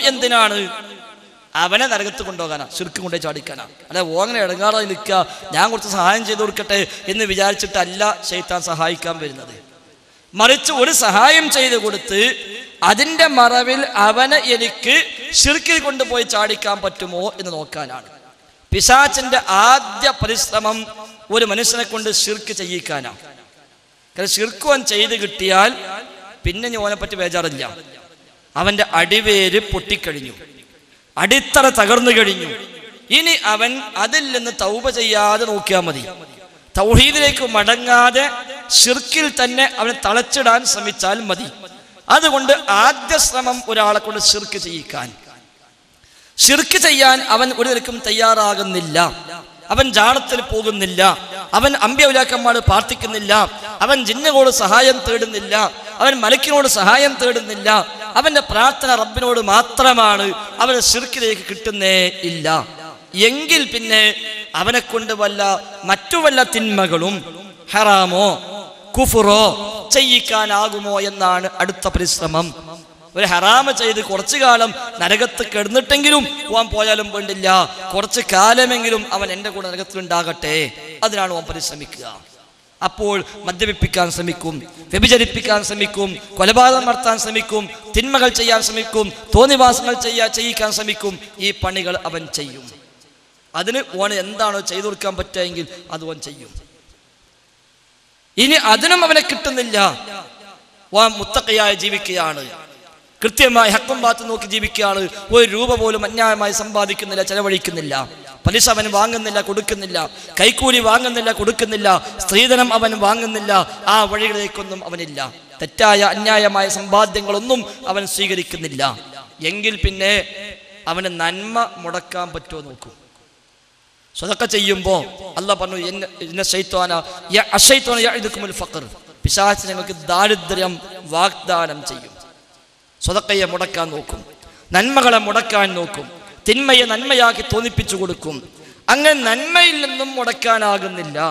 എന്തിനാണ് അവനെ നരകത്ത് കൊണ്ടുപോകാനാ ശിർക്ക് കൊണ്ടേ ചാടിക്കാനാ അല്ലെ ഓങ്ങനെ ഇടങ്ങാറായി നിൽക്കുക ഞാൻ കുറച്ച് സഹായം ചെയ്തു കൊടുക്കട്ടെ എന്ന് വിചാരിച്ചിട്ടല്ല ശൈത്താൻ സഹായിക്കാൻ വരുന്നത് മറിച്ച് ഒരു സഹായം ചെയ്തു കൊടുത്ത് അതിൻ്റെ മറവിൽ അവനെ എനിക്ക് ഷിർക്കിൽ കൊണ്ടുപോയി ചാടിക്കാൻ പറ്റുമോ എന്ന് നോക്കാനാണ് പിശാച്ചിന്റെ ആദ്യ പരിശ്രമം ഒരു മനുഷ്യനെ കൊണ്ട് ഷിർക്ക് ചെയ്യിക്കാനാണ് കാരണം ഷിർക്ക് അവൻ ചെയ്ത് കിട്ടിയാൽ പിന്നെ ഞാൻ ഓനെ പറ്റി ബേജാറില്ല അവന്റെ അടിവേര് പൊട്ടിക്കഴിഞ്ഞു അടിത്തറ തകർന്നു കഴിഞ്ഞു ഇനി അവൻ അതിൽ നിന്ന് തൗബ ചെയ്യാതെ നോക്കിയാൽ മതി തൗഹീദിലേക്ക് മടങ്ങാതെ ഷിർക്കിൽ തന്നെ അവനെ തളച്ചിടാൻ ശ്രമിച്ചാൽ മതി അതുകൊണ്ട് ആദ്യ ശ്രമം ഒരാളെ കൊണ്ട് ഷിർക്ക് ചെയ്യിക്കാൻ ഷിർക്ക് ചെയ്യാൻ അവൻ ഒരു നിലക്കും തയ്യാറാകുന്നില്ല അവൻ ജാടത്തിൽ പോകുന്നില്ല അവൻ അമ്പ്യവിലാക്കന്മാർ പ്രാർത്ഥിക്കുന്നില്ല അവൻ ജിന്നോട് സഹായം തേടുന്നില്ല അവൻ മലക്കിനോട് സഹായം തേടുന്നില്ല അവന്റെ പ്രാർത്ഥന റബ്ബിനോട് മാത്രമാണ് അവന് ഷിർക്കിലേക്ക് കിട്ടുന്നേ ഇല്ല എങ്കിൽ പിന്നെ അവനെ കൊണ്ട് വല്ല മറ്റു വല്ല തിന്മകളും ഹറാമോ കുഫുറോ ചെയ്യിക്കാനാകുമോ എന്നാണ് അടുത്ത പരിശ്രമം ഒരു ഹറാമ ചെയ്ത് കുറച്ചു കാലം നരകത്ത് കിടന്നിട്ടെങ്കിലും ഓൻ പോയാലും വേണ്ടില്ല കുറച്ച് കാലമെങ്കിലും അവൻ എൻ്റെ കൂടെ നരകത്തിലുണ്ടാകട്ടെ അതിനാണ് ഓൻ പരിശ്രമിക്കുക അപ്പോൾ മദ്യപിപ്പിക്കാൻ ശ്രമിക്കും വ്യഭിചരിപ്പിക്കാൻ ശ്രമിക്കും കൊലപാതകം നടത്താൻ ശ്രമിക്കും തിന്മകൾ ചെയ്യാൻ ശ്രമിക്കും തോന്നിവാസങ്ങൾ ചെയ്യാ ചെയ്യിക്കാൻ ശ്രമിക്കും ഈ പണികൾ അവൻ ചെയ്യും അതിന് ഓന് എന്താണോ ചെയ്തു കൊടുക്കാൻ പറ്റുമെങ്കിൽ അത് ഓൻ ചെയ്യും ഇനി അതിനും അവനെ കിട്ടുന്നില്ല ഓൻ മുത്തക്കയായി ജീവിക്കുകയാണ് കൃത്യമായി ഹക്കും ഭാത്ത് നോക്കി ജീവിക്കുകയാണ് ഒരു രൂപ പോലും അന്യായമായി സമ്പാദിക്കുന്നില്ല ചെലവഴിക്കുന്നില്ല പലിശ അവൻ വാങ്ങുന്നില്ല കൊടുക്കുന്നില്ല കൈക്കൂലി വാങ്ങുന്നില്ല കൊടുക്കുന്നില്ല സ്ത്രീധനം അവൻ വാങ്ങുന്നില്ല ആ വഴികളിലേക്കൊന്നും അവനില്ല തെറ്റായ അന്യായമായ സമ്പാദ്യങ്ങളൊന്നും അവൻ സ്വീകരിക്കുന്നില്ല എങ്കിൽ പിന്നെ അവന് നന്മ മുടക്കാൻ പറ്റുമോ നോക്കൂ സ്വതൊക്കെ ചെയ്യുമ്പോ അല്ല പറഞ്ഞു എന്നെ എന്നെ ശൈത്വാന യ- അശൈത്വാന യഅ്ദുക്കുമുൽ ഫഖർ പിശാച് നിങ്ങൾക്ക് ദാരിദ്ര്യം വാഗ്ദാനം ചെയ്യും സ്വതക്കയെ മുടക്കാൻ നോക്കും നന്മകളെ മുടക്കാൻ നോക്കും തിന്മയെ നന്മയാക്കി തോന്നിപ്പിച്ചു കൊടുക്കും അങ്ങനെ നന്മയിൽ നിന്നും മുടക്കാനാകുന്നില്ല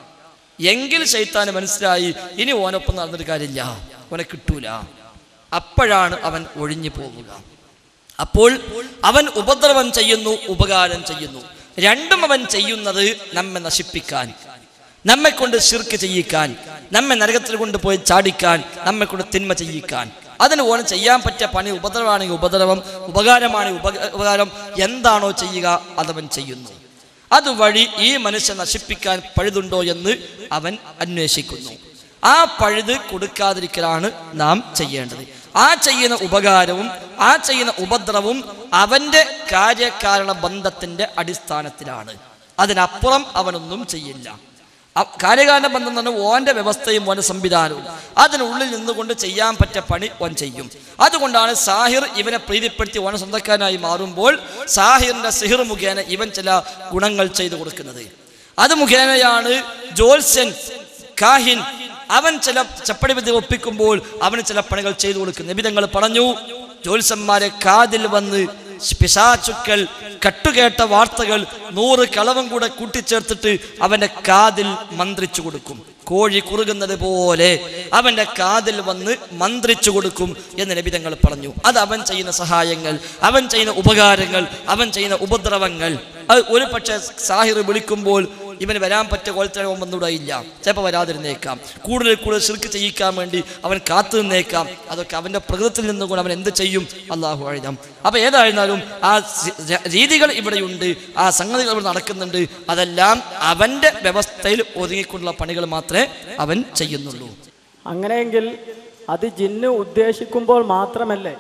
എങ്കിൽ ശൈത്താന് മനസ്സിലായി ഇനി ഓനൊപ്പം നടന്നിട്ട് കാര്യമില്ല ഓനെ കിട്ടൂല അപ്പോഴാണ് അവൻ ഒഴിഞ്ഞു പോകുക അപ്പോൾ അവൻ ഉപദ്രവം ചെയ്യുന്നു ഉപകാരം ചെയ്യുന്നു രണ്ടും അവൻ ചെയ്യുന്നത് നമ്മെ നശിപ്പിക്കാൻ നമ്മെ കൊണ്ട് ശിർക്ക് ചെയ്യിക്കാൻ നമ്മെ നരകത്തിൽ കൊണ്ടുപോയി ചാടിക്കാൻ നമ്മെ കൊണ്ട് തിന്മ ചെയ്യിക്കാൻ അതിന് ഓന് ചെയ്യാൻ പറ്റിയ പണി ഉപദ്രവമാണെങ്കിൽ ഉപദ്രവം ഉപകാരമാണെങ്കിൽ ഉപക ഉപകാരം എന്താണോ ചെയ്യുക അതവൻ ചെയ്യുന്നു അതുവഴി ഈ മനുഷ്യൻ നശിപ്പിക്കാൻ പഴുതുണ്ടോ എന്ന് അവൻ അന്വേഷിക്കുന്നു ആ പഴുത് കൊടുക്കാതിരിക്കലാണ് നാം ചെയ്യേണ്ടത് ആ ചെയ്യുന്ന ഉപകാരവും ആ ചെയ്യുന്ന ഉപദ്രവവും അവന്റെ കാര്യകാരണ ബന്ധത്തിന്റെ അടിസ്ഥാനത്തിലാണ് അതിനപ്പുറം അവനൊന്നും ചെയ്യില്ല അ- കാര്യകാരണ ബന്ധം എന്ന് പറഞ്ഞാൽ ഓന്റെ വ്യവസ്ഥയും ഓന്റെ സംവിധാനവും അതിനുള്ളിൽ നിന്നുകൊണ്ട് ചെയ്യാൻ പറ്റിയ പണി ഓൻ ചെയ്യും അതുകൊണ്ടാണ് സാഹിർ ഇവനെ പ്രീതിപ്പെടുത്തി ഓനെ സ്വന്തക്കാരനായി മാറുമ്പോൾ സാഹിറിന്റെ സിഹിർ മുഖേന ഇവൻ ചില ഗുണങ്ങൾ ചെയ്തു കൊടുക്കുന്നത് അത് മുഖേനയാണ് ജോത്സ്യൻ കാഹിൻ അവൻ ചില ചപ്പടി വിദ്യ ഒപ്പിക്കുമ്പോൾ അവന് ചില പണികൾ ചെയ്തു കൊടുക്കും നിബിതങ്ങൾ പറഞ്ഞു ജ്യോത്സ്യന്മാരെ കാതിൽ വന്ന് പിശാചുക്കൾ കട്ടുകേട്ട വാർത്തകൾ നൂറ് കളവും കൂടെ കൂട്ടിച്ചേർത്തിട്ട് അവന്റെ കാതിൽ മന്ത്രിച്ചു കൊടുക്കും കോഴി കുറുകുന്നത് പോലെ അവന്റെ കാതിൽ വന്ന് മന്ത്രിച്ചു കൊടുക്കും എന്ന് നബിതങ്ങൾ പറഞ്ഞു അത് അവൻ ചെയ്യുന്ന സഹായങ്ങൾ അവൻ ചെയ്യുന്ന ഉപകാരങ്ങൾ അവൻ ചെയ്യുന്ന ഉപദ്രവങ്ങൾ അത് ഒരു പക്ഷേ സാഹിർ വിളിക്കുമ്പോൾ ഇവന് വരാൻ പറ്റിയ കോലത്തിലും വന്നുകൂടെയില്ല ചിലപ്പോൾ വരാതിരുന്നേക്കാം കൂടുതൽ കൂടുതൽ ശിർക്ക് ചെയ്യിക്കാൻ വേണ്ടി അവൻ കാത്തു നിന്നേക്കാം അതൊക്കെ അവൻ്റെ പ്രകൃതത്തിൽ നിന്നുകൊണ്ട് അവൻ എന്ത് ചെയ്യും അള്ളാഹു അഴിതാം അപ്പോൾ ഏതായിരുന്നാലും ആ സി- ര- രീതികൾ ഇവിടെയുണ്ട് ആ സംഗതികൾ ഇവിടെ നടക്കുന്നുണ്ട് അതെല്ലാം അവൻ്റെ വ്യവസ്ഥയിൽ ഒതുങ്ങിക്കൊണ്ടുള്ള പണികൾ മാത്രമേ അവൻ ചെയ്യുന്നുള്ളൂ അങ്ങനെയെങ്കിൽ അത് ജിന്ന് ഉദ്ദേശിക്കുമ്പോൾ മാത്രമല്ലേ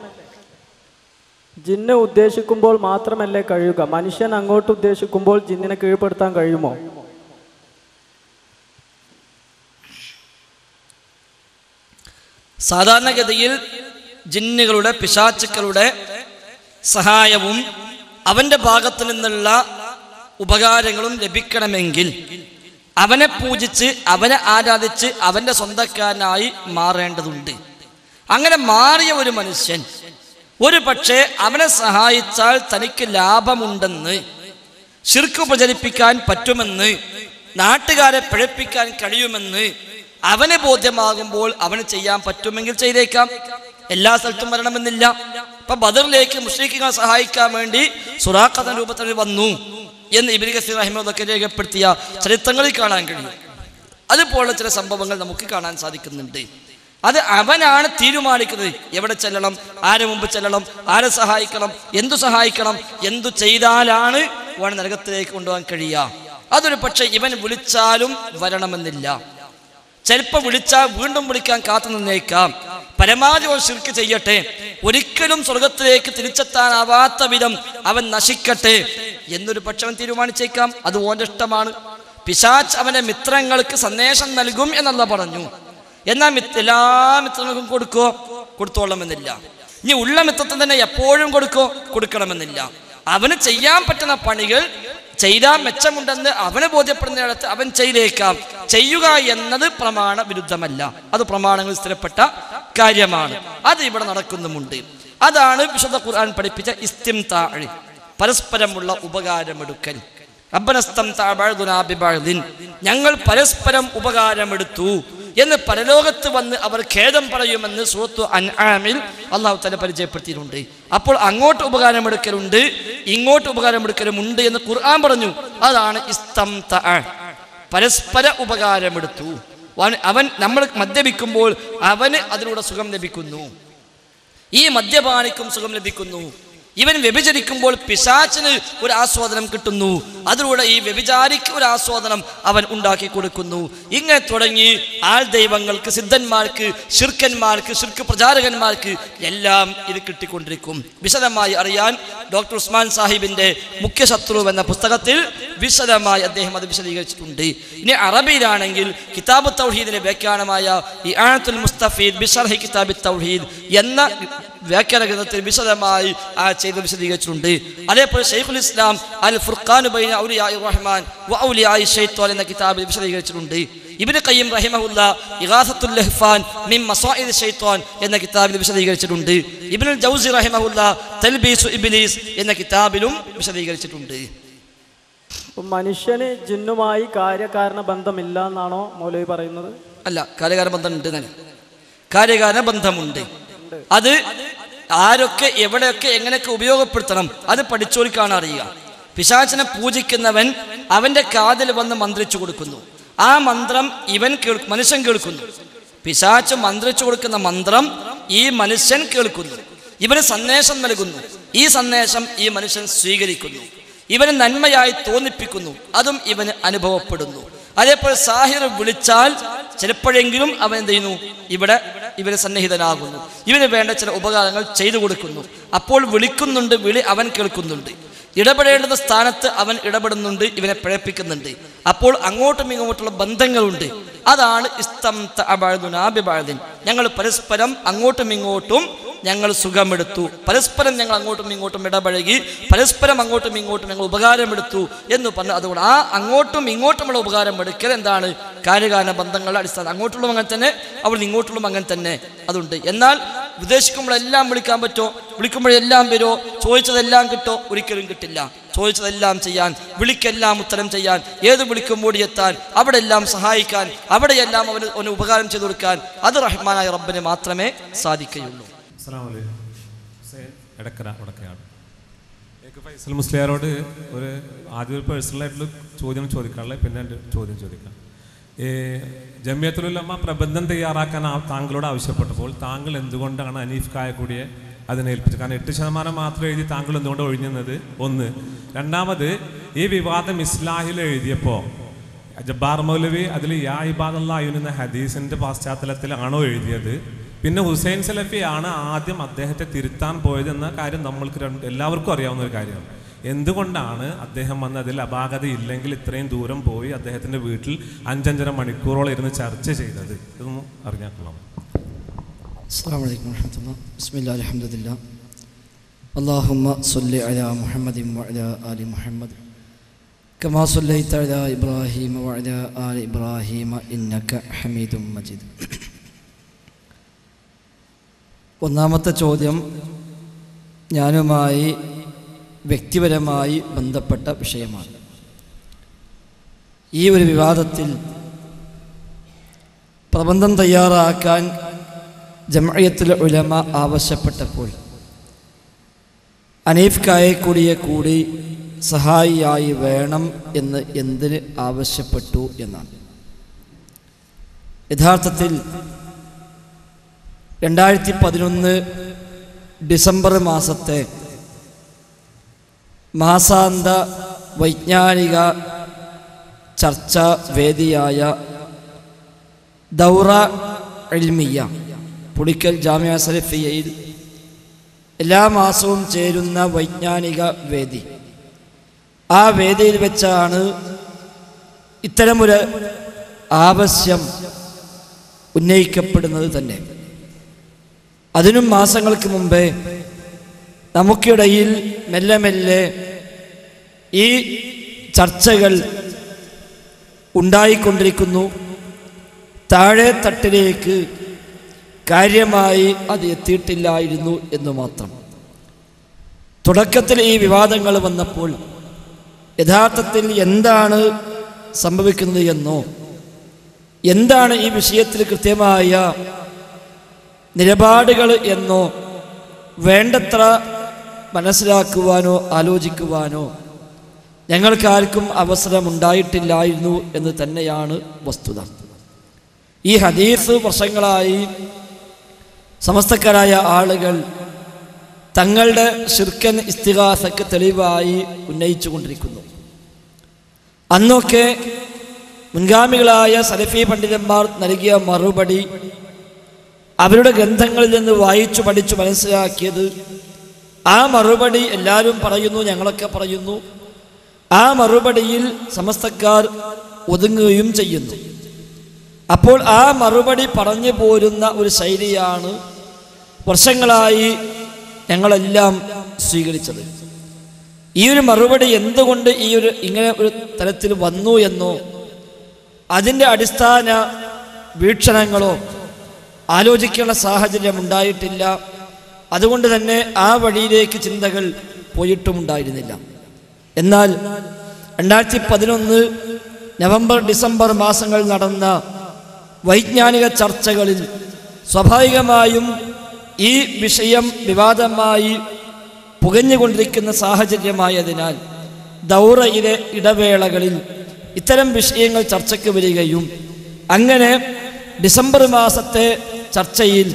ജിന്ന് ഉദ്ദേശിക്കുമ്പോൾ മാത്രമല്ലേ കഴിയുക മനുഷ്യൻ അങ്ങോട്ട് ഉദ്ദേശിക്കുമ്പോൾ ജിന്നിനെ കീഴ്പ്പെടുത്താൻ കഴിയുമോ സാധാരണഗതിയിൽ ജിന്നുകളുടെ പിശാച്ചുക്കളുടെ സഹായവും അവന്റെ ഭാഗത്തു നിന്നുള്ള ഉപകാരങ്ങളും ലഭിക്കണമെങ്കിൽ അവനെ പൂജിച്ച് അവനെ ആരാധിച്ച് അവന്റെ സ്വന്തക്കാരനായി മാറേണ്ടതുണ്ട് അങ്ങനെ മാറിയ ഒരു മനുഷ്യൻ ഒരു പക്ഷേ അവനെ സഹായിച്ചാൽ തനിക്ക് ലാഭമുണ്ടെന്ന് ശിർക്ക് പ്രചരിപ്പിക്കാൻ പറ്റുമെന്ന് നാട്ടുകാരെ പിഴപ്പിക്കാൻ കഴിയുമെന്ന് അവന് ബോധ്യമാകുമ്പോൾ അവന് ചെയ്യാൻ പറ്റുമെങ്കിൽ ചെയ്തേക്കാം എല്ലാ സ്ഥലത്തും വരണമെന്നില്ല ഇപ്പൊ ബദറിലേക്ക് മുസ്ലിഖിനെ സഹായിക്കാൻ വേണ്ടി സുറാഖത്ത രൂപത്തിൽ വന്നു എന്ന് ഇബിൻ കസീർ അഹമ്മദൊക്കെ രേഖപ്പെടുത്തിയ ചരിത്രങ്ങളിൽ കാണാൻ കഴിയും അതുപോലുള്ള ചില സംഭവങ്ങൾ നമുക്ക് കാണാൻ സാധിക്കുന്നുണ്ട് അത് അവനാണ് തീരുമാനിക്കുന്നത് എവിടെ ചെല്ലണം ആരെ മുമ്പ് ചെല്ലണം ആരെ സഹായിക്കണം എന്തു സഹായിക്കണം എന്തു ചെയ്താലാണ് ഓൻ നരകത്തിലേക്ക് കൊണ്ടുപോകാൻ കഴിയുക അതൊരു പക്ഷേ ഇവൻ വിളിച്ചാലും വരണമെന്നില്ല ചിലപ്പോൾ വിളിച്ചാൽ വീണ്ടും വിളിക്കാൻ കാത്തു നിന്നേക്കാം പരമാവധി അവൻ ശിർക്ക് ചെയ്യട്ടെ ഒരിക്കലും സ്വർഗത്തിലേക്ക് തിരിച്ചെത്താനാവാത്ത വിധം അവൻ നശിക്കട്ടെ എന്നൊരു പക്ഷം അവൻ തീരുമാനിച്ചേക്കാം അത് ഓന്റെ ഇഷ്ടമാണ് പിശാച്ച് അവന്റെ മിത്രങ്ങൾക്ക് സന്ദേശം നൽകും എന്നല്ല പറഞ്ഞു എന്നാൽ മിത്ത് എല്ലാ മിത്രങ്ങൾക്കും കൊടുക്കോ കൊടുത്തോളണമെന്നില്ല ഇനി ഉള്ള മിത്രത്തിന് തന്നെ എപ്പോഴും കൊടുക്കോ കൊടുക്കണമെന്നില്ല അവന് ചെയ്യാൻ പറ്റുന്ന പണികൾ ചെയ്താൽ മെച്ചമുണ്ടെന്ന് അവന് ബോധ്യപ്പെടുന്നിടത്ത് അവൻ ചെയ്തേക്കാം ചെയ്യുക എന്നത് പ്രമാണ വിരുദ്ധമല്ല അത് പ്രമാണങ്ങൾ സ്ഥിരപ്പെട്ട കാര്യമാണ് അത് ഇവിടെ നടക്കുന്നുമുണ്ട് അതാണ് വിശുദ്ധ ഖുർആൻ പഠിപ്പിച്ച ഇസ്തിം താഴി പരസ്പരമുള്ള ഉപകാരമെടുക്കൽ റബ്ബനസ്തം താബഅദുനാ ബിബഅദിൻ. ഞങ്ങൾ പരസ്പരം ഉപകാരമെടുത്തു എന്ന് പരലോകത്ത് വന്ന് അവർ ഖേദം പറയുമെന്ന് സൂറത്തു അൻആമിൽ അള്ളാഹു തല പരിചയപ്പെടുത്തിയിട്ടുണ്ട് അപ്പോൾ അങ്ങോട്ട് ഉപകാരമെടുക്കലുണ്ട് ഇങ്ങോട്ട് ഉപകാരമെടുക്കലുമുണ്ട് എന്ന് ഖുർആൻ പറഞ്ഞു അതാണ് ഇസ്തം പരസ്പര ഉപകാരമെടുത്തു അവൻ- അവൻ നമ്മൾ മദ്യപിക്കുമ്പോൾ അവന് അതിലൂടെ സുഖം ലഭിക്കുന്നു ഈ മദ്യപാനിക്കും സുഖം ലഭിക്കുന്നു ഇവൻ വ്യഭിചരിക്കുമ്പോൾ പിശാച്ചിന് ഒരു ആസ്വാദനം കിട്ടുന്നു അതിലൂടെ ഈ വ്യഭിചാരിക്ക് ഒരു ആസ്വാദനം അവൻ ഉണ്ടാക്കി കൊടുക്കുന്നു ഇങ്ങനെ തുടങ്ങി ആൾ ദൈവങ്ങൾക്ക് സിദ്ധന്മാർക്ക് ശിർക്കന്മാർക്ക് ശിർക്ക് പ്രചാരകന്മാർക്ക് എല്ലാം ഇത് കിട്ടിക്കൊണ്ടിരിക്കും വിശദമായി അറിയാൻ ഡോക്ടർ ഉസ്മാൻ സാഹിബിന്റെ മുഖ്യ ശത്രു എന്ന പുസ്തകത്തിൽ വിശദമായി അദ്ദേഹം അത് വിശദീകരിച്ചിട്ടുണ്ട് ഇനി അറബിയിലാണെങ്കിൽ കിതാബ് തൗഹീദിന്റെ വ്യാഖ്യാനമായ ഈ ആനത്തുൽ മുസ്തഫീദ് ബിഷർഹി കിതാബ് തൗഹീദ് എന്ന വ്യാഖ്യാന ഗ്രന്ഥത്തിൽ വിശദമായി ആ ചെയ്ത് വിശദീകരിച്ചിട്ടുണ്ട് അതേപോലെ ഷെയ്ഖുൽ ഇസ്ലാം അൽ ഫുർഖാൻ ബൈന ഔലിയായി റഹ്മാൻ വ ഔലിയായി ഷൈത്വാൻ എന്ന കിതാബിൽ വിശദീകരിച്ചിട്ടുണ്ട് ഇബ്നു ഖയ്യിം റഹിമഹുല്ല ഇഗാസത്തുൽ ലഹ്ഫാൻ മിൻ മസായിദ് ഷൈത്വാൻ എന്ന കിതാബിൽ വിശദീകരിച്ചിട്ടുണ്ട് ഇബ്നുൽ ജൗസി റഹിമഹുല്ല തൽബീസു ഇബ്ലീസ് എന്ന കിതാബിലും വിശദീകരിച്ചിട്ടുണ്ട് അപ്പൊ മനുഷ്യന് ജിന്നുമായി കാര്യകാരണ ബന്ധമില്ല എന്നാണോ മൗലവി പറയുന്നത് അല്ല കാര്യകാര ബന്ധം ഉണ്ട് തന്നെ കാര്യകാര ബന്ധമുണ്ട് അത് ആരൊക്കെ എവിടെയൊക്കെ എങ്ങനെയൊക്കെ ഉപയോഗപ്പെടുത്തണം അത് പഠിച്ചോലിക്കാണ് അറിയുക പിശാചിനെ പൂജിക്കുന്നവൻ അവന്റെ കാതിൽ വന്ന് മന്ത്രിച്ചു കൊടുക്കുന്നു ആ മന്ത്രം ഇവൻ കേൾ മനുഷ്യൻ കേൾക്കുന്നു പിശാച്ച് മന്ത്രിച്ചു കൊടുക്കുന്ന മന്ത്രം ഈ മനുഷ്യൻ കേൾക്കുന്നു ഇവന് സന്ദേശം നൽകുന്നു ഈ സന്ദേശം ഈ മനുഷ്യൻ സ്വീകരിക്കുന്നു ഇവന് നന്മയായി തോന്നിപ്പിക്കുന്നു അതും ഇവന് അനുഭവപ്പെടുന്നു അതേപോലെ സാഹിർ വിളിച്ചാൽ ചിലപ്പോഴെങ്കിലും അവൻ എന്ത് ചെയ്യുന്നു ഇവിടെ ഇവന് സന്നിഹിതനാകുന്നു ഇവന് വേണ്ട ചില ഉപകാരങ്ങൾ ചെയ്തു കൊടുക്കുന്നു അപ്പോൾ വിളിക്കുന്നുണ്ട് വിളി അവൻ കേൾക്കുന്നുണ്ട് ഇടപെടേണ്ടുന്ന സ്ഥാനത്ത് അവൻ ഇടപെടുന്നുണ്ട് ഇവനെ പിഴപ്പിക്കുന്നുണ്ട് അപ്പോൾ അങ്ങോട്ടും ഇങ്ങോട്ടുള്ള ബന്ധങ്ങളുണ്ട് അതാണ് ഇസ്തം അബാഴുദിൻ ഞങ്ങൾ പരസ്പരം അങ്ങോട്ടും ഇങ്ങോട്ടും ഞങ്ങൾ സുഖമെടുത്തു പരസ്പരം ഞങ്ങൾ അങ്ങോട്ടും ഇങ്ങോട്ടും ഇടപഴകി പരസ്പരം അങ്ങോട്ടും ഇങ്ങോട്ടും ഞങ്ങൾ ഉപകാരമെടുത്തു എന്ന് പറഞ്ഞു അതുകൊണ്ട് ആ അങ്ങോട്ടും ഇങ്ങോട്ടുമുള്ള ഉപകാരം എടുക്കൽ എന്താണ് കാര്യകാല ബന്ധങ്ങളുടെ അടിസ്ഥാനം അങ്ങോട്ടുള്ള അങ്ങനെ തന്നെ അവിടെ ഇങ്ങോട്ടുള്ള അങ്ങനെ തന്നെ അതുണ്ട് എന്നാൽ ഉദ്ദേശിക്കുമ്പോഴെല്ലാം വിളിക്കാൻ പറ്റുമോ വിളിക്കുമ്പോഴെല്ലാം വരുമോ ചോദിച്ചതെല്ലാം കിട്ടോ ഒരിക്കലും കിട്ടില്ല ചോദിച്ചതെല്ലാം ചെയ്യാൻ വിളിക്കെല്ലാം ഉത്തരം ചെയ്യാൻ ഏത് വിളിക്കും ഓടിയെത്താൻ അവിടെ എല്ലാം സഹായിക്കാൻ അവിടെയെല്ലാം അവന് അവന് ഉപകാരം ചെയ്തു കൊടുക്കാൻ അത് റഹ്മാനായ റബ്ബിന് മാത്രമേ സാധിക്കുകയുള്ളൂ അസ്സലാമു അലൈക്കും ഹുസൈൻ എടക്കര വടക്കയാണ് എനിക്ക് ഫൈസൽ മുസ്ലിയാരോട് ഒരു ആദ്യം ഒരു പേഴ്സണലായിട്ടുള്ള ചോദ്യം ചോദിക്കാനുള്ള പിന്നെ എൻ്റെ ചോദ്യം ചോദിക്കാം ഈ ജമിയത്തുലുലമ്മ പ്രബന്ധം തയ്യാറാക്കാൻ ആ- താങ്കളോട് ആവശ്യപ്പെട്ടപ്പോൾ താങ്കൾ എന്തുകൊണ്ടാണ് അനീഫ് കായക്കൂടിയെ അതിനെ ഏൽപ്പിച്ചത് കാരണം എട്ട് ശതമാനം മാത്രം എഴുതി താങ്കൾ എന്തുകൊണ്ട് ഒഴിഞ്ഞത് ഒന്ന് രണ്ടാമത് ഈ വിവാദം ഇസ്ലാഹിൽ എഴുതിയപ്പോൾ ജബ്ബാർ മൗലവി അതിൽ യാ ഇബാദുല്ലായുൻ എന്ന ഹദീസിന്റെ പശ്ചാത്തലത്തിലാണോ എഴുതിയത് പിന്നെ ഹുസൈൻ സലഫിയാണ് ആദ്യം അദ്ദേഹത്തെ തിരുത്താൻ പോയത് എന്ന കാര്യം നമ്മൾക്ക് രണ്ട് എല്ലാവർക്കും അറിയാവുന്ന ഒരു കാര്യമാണ് എന്തുകൊണ്ടാണ് അദ്ദേഹം വന്ന് അതിൽ അപാകത ഇല്ലെങ്കിൽ ഇത്രയും ദൂരം പോയി അദ്ദേഹത്തിന്റെ വീട്ടിൽ അഞ്ചഞ്ചര മണിക്കൂറോളം ഇരുന്ന് ചർച്ച ചെയ്തത് ഇതൊന്നും അറിഞ്ഞാൽ കൊള്ളാം السلام عليكم ورحمة الله بسم الله الحمد لله اللهم صل على محمد وعلى آل محمد كما صليت على إبراهيم وعلى آل إبراهيم إنك حميد مجيد ഒന്നാമത്തെ ചോദ്യം ഞാനുമായി വ്യക്തിപരമായി ബന്ധപ്പെട്ട വിഷയമാണ് ഈ ഒരു വിവാദത്തിൽ പ്രബന്ധം തയ്യാറാക്കാൻ ജമയത്തുൽ ഉലമ ആവശ്യപ്പെട്ടപ്പോൾ അനീഫ് കായക്കൂടിയെ കൂടി സഹായിയായി വേണം എന്ന് എന്തിന് ആവശ്യപ്പെട്ടു എന്നാണ് യഥാർത്ഥത്തിൽ രണ്ടായിരത്തി പതിനൊന്ന് ഡിസംബർ മാസത്തെ മാസാന്ത വൈജ്ഞാനിക ചർച്ചാ വേദിയായ ദൗറ എൽമിയ പുളിക്കൽ ജാമ്യ സലഫിയയിൽ എല്ലാ മാസവും ചേരുന്ന വൈജ്ഞാനിക വേദി ആ വേദിയിൽ വെച്ചാണ് ഇത്തരമൊരു ആവശ്യം ഉന്നയിക്കപ്പെടുന്നത് തന്നെ അതിനും മാസങ്ങൾക്ക് മുമ്പേ നമുക്കിടയിൽ മെല്ലെ മെല്ലെ ഈ ചർച്ചകൾ ഉണ്ടായിക്കൊണ്ടിരിക്കുന്നു താഴെ തട്ടിലേക്ക് കാര്യമായി അത് എത്തിയിട്ടില്ലായിരുന്നു എന്ന് മാത്രം തുടക്കത്തിൽ ഈ വിവാദങ്ങൾ വന്നപ്പോൾ യഥാർത്ഥത്തിൽ എന്താണ് സംഭവിക്കുന്നത് എന്നോ എന്താണ് ഈ വിഷയത്തിൽ കൃത്യമായ നിലപാടുകൾ എന്നോ വേണ്ടത്ര മനസ്സിലാക്കുവാനോ ആലോചിക്കുവാനോ ഞങ്ങൾക്കാർക്കും അവസരമുണ്ടായിട്ടില്ലായിരുന്നു എന്ന് തന്നെയാണ് വസ്തുത ഈ ഹദീസ് വർഷങ്ങളായി സമസ്തക്കാരായ ആളുകൾ തങ്ങളുടെ ശിർക്കൻ ഇസ്തിഹാസക്ക് തെളിവായി ഉന്നയിച്ചു കൊണ്ടിരിക്കുന്നു അന്നൊക്കെ മുൻഗാമികളായ സലഫി പണ്ഡിതന്മാർ നൽകിയ മറുപടി അവരുടെ ഗ്രന്ഥങ്ങളിൽ നിന്ന് വായിച്ചു പഠിച്ചു മനസ്സിലാക്കിയത് ആ മറുപടി എല്ലാവരും പറയുന്നു ഞങ്ങളൊക്കെ പറയുന്നു ആ മറുപടിയിൽ സമസ്തക്കാർ ഒതുങ്ങുകയും ചെയ്യുന്നു അപ്പോൾ ആ മറുപടി പറഞ്ഞു പോരുന്ന ഒരു ശൈലിയാണ് വർഷങ്ങളായി ഞങ്ങളെല്ലാം സ്വീകരിച്ചത് ഈ ഒരു മറുപടി എന്തുകൊണ്ട് ഈ ഒരു ഇങ്ങനെ ഒരു തലത്തിൽ വന്നു എന്നോ അതിൻ്റെ അടിസ്ഥാന വീക്ഷണങ്ങളോ ആലോചിക്കേണ്ട സാഹചര്യം ഉണ്ടായിട്ടില്ല അതുകൊണ്ട് തന്നെ ആ വഴിയിലേക്ക് ചിന്തകൾ പോയിട്ടുമുണ്ടായിരുന്നില്ല എന്നാൽ രണ്ടായിരത്തി പതിനൊന്ന് നവംബർ ഡിസംബർ മാസങ്ങൾ നടന്ന വൈജ്ഞാനിക ചർച്ചകളിൽ സ്വാഭാവികമായും ഈ വിഷയം വിവാദമായി പുകഞ്ഞുകൊണ്ടിരിക്കുന്ന സാഹചര്യമായതിനാൽ ദൗറയിലെ ഇടവേളകളിൽ ഇത്തരം വിഷയങ്ങൾ ചർച്ചയ്ക്ക് വരികയും അങ്ങനെ ഡിസംബർ മാസത്തെ ചർച്ചയിൽ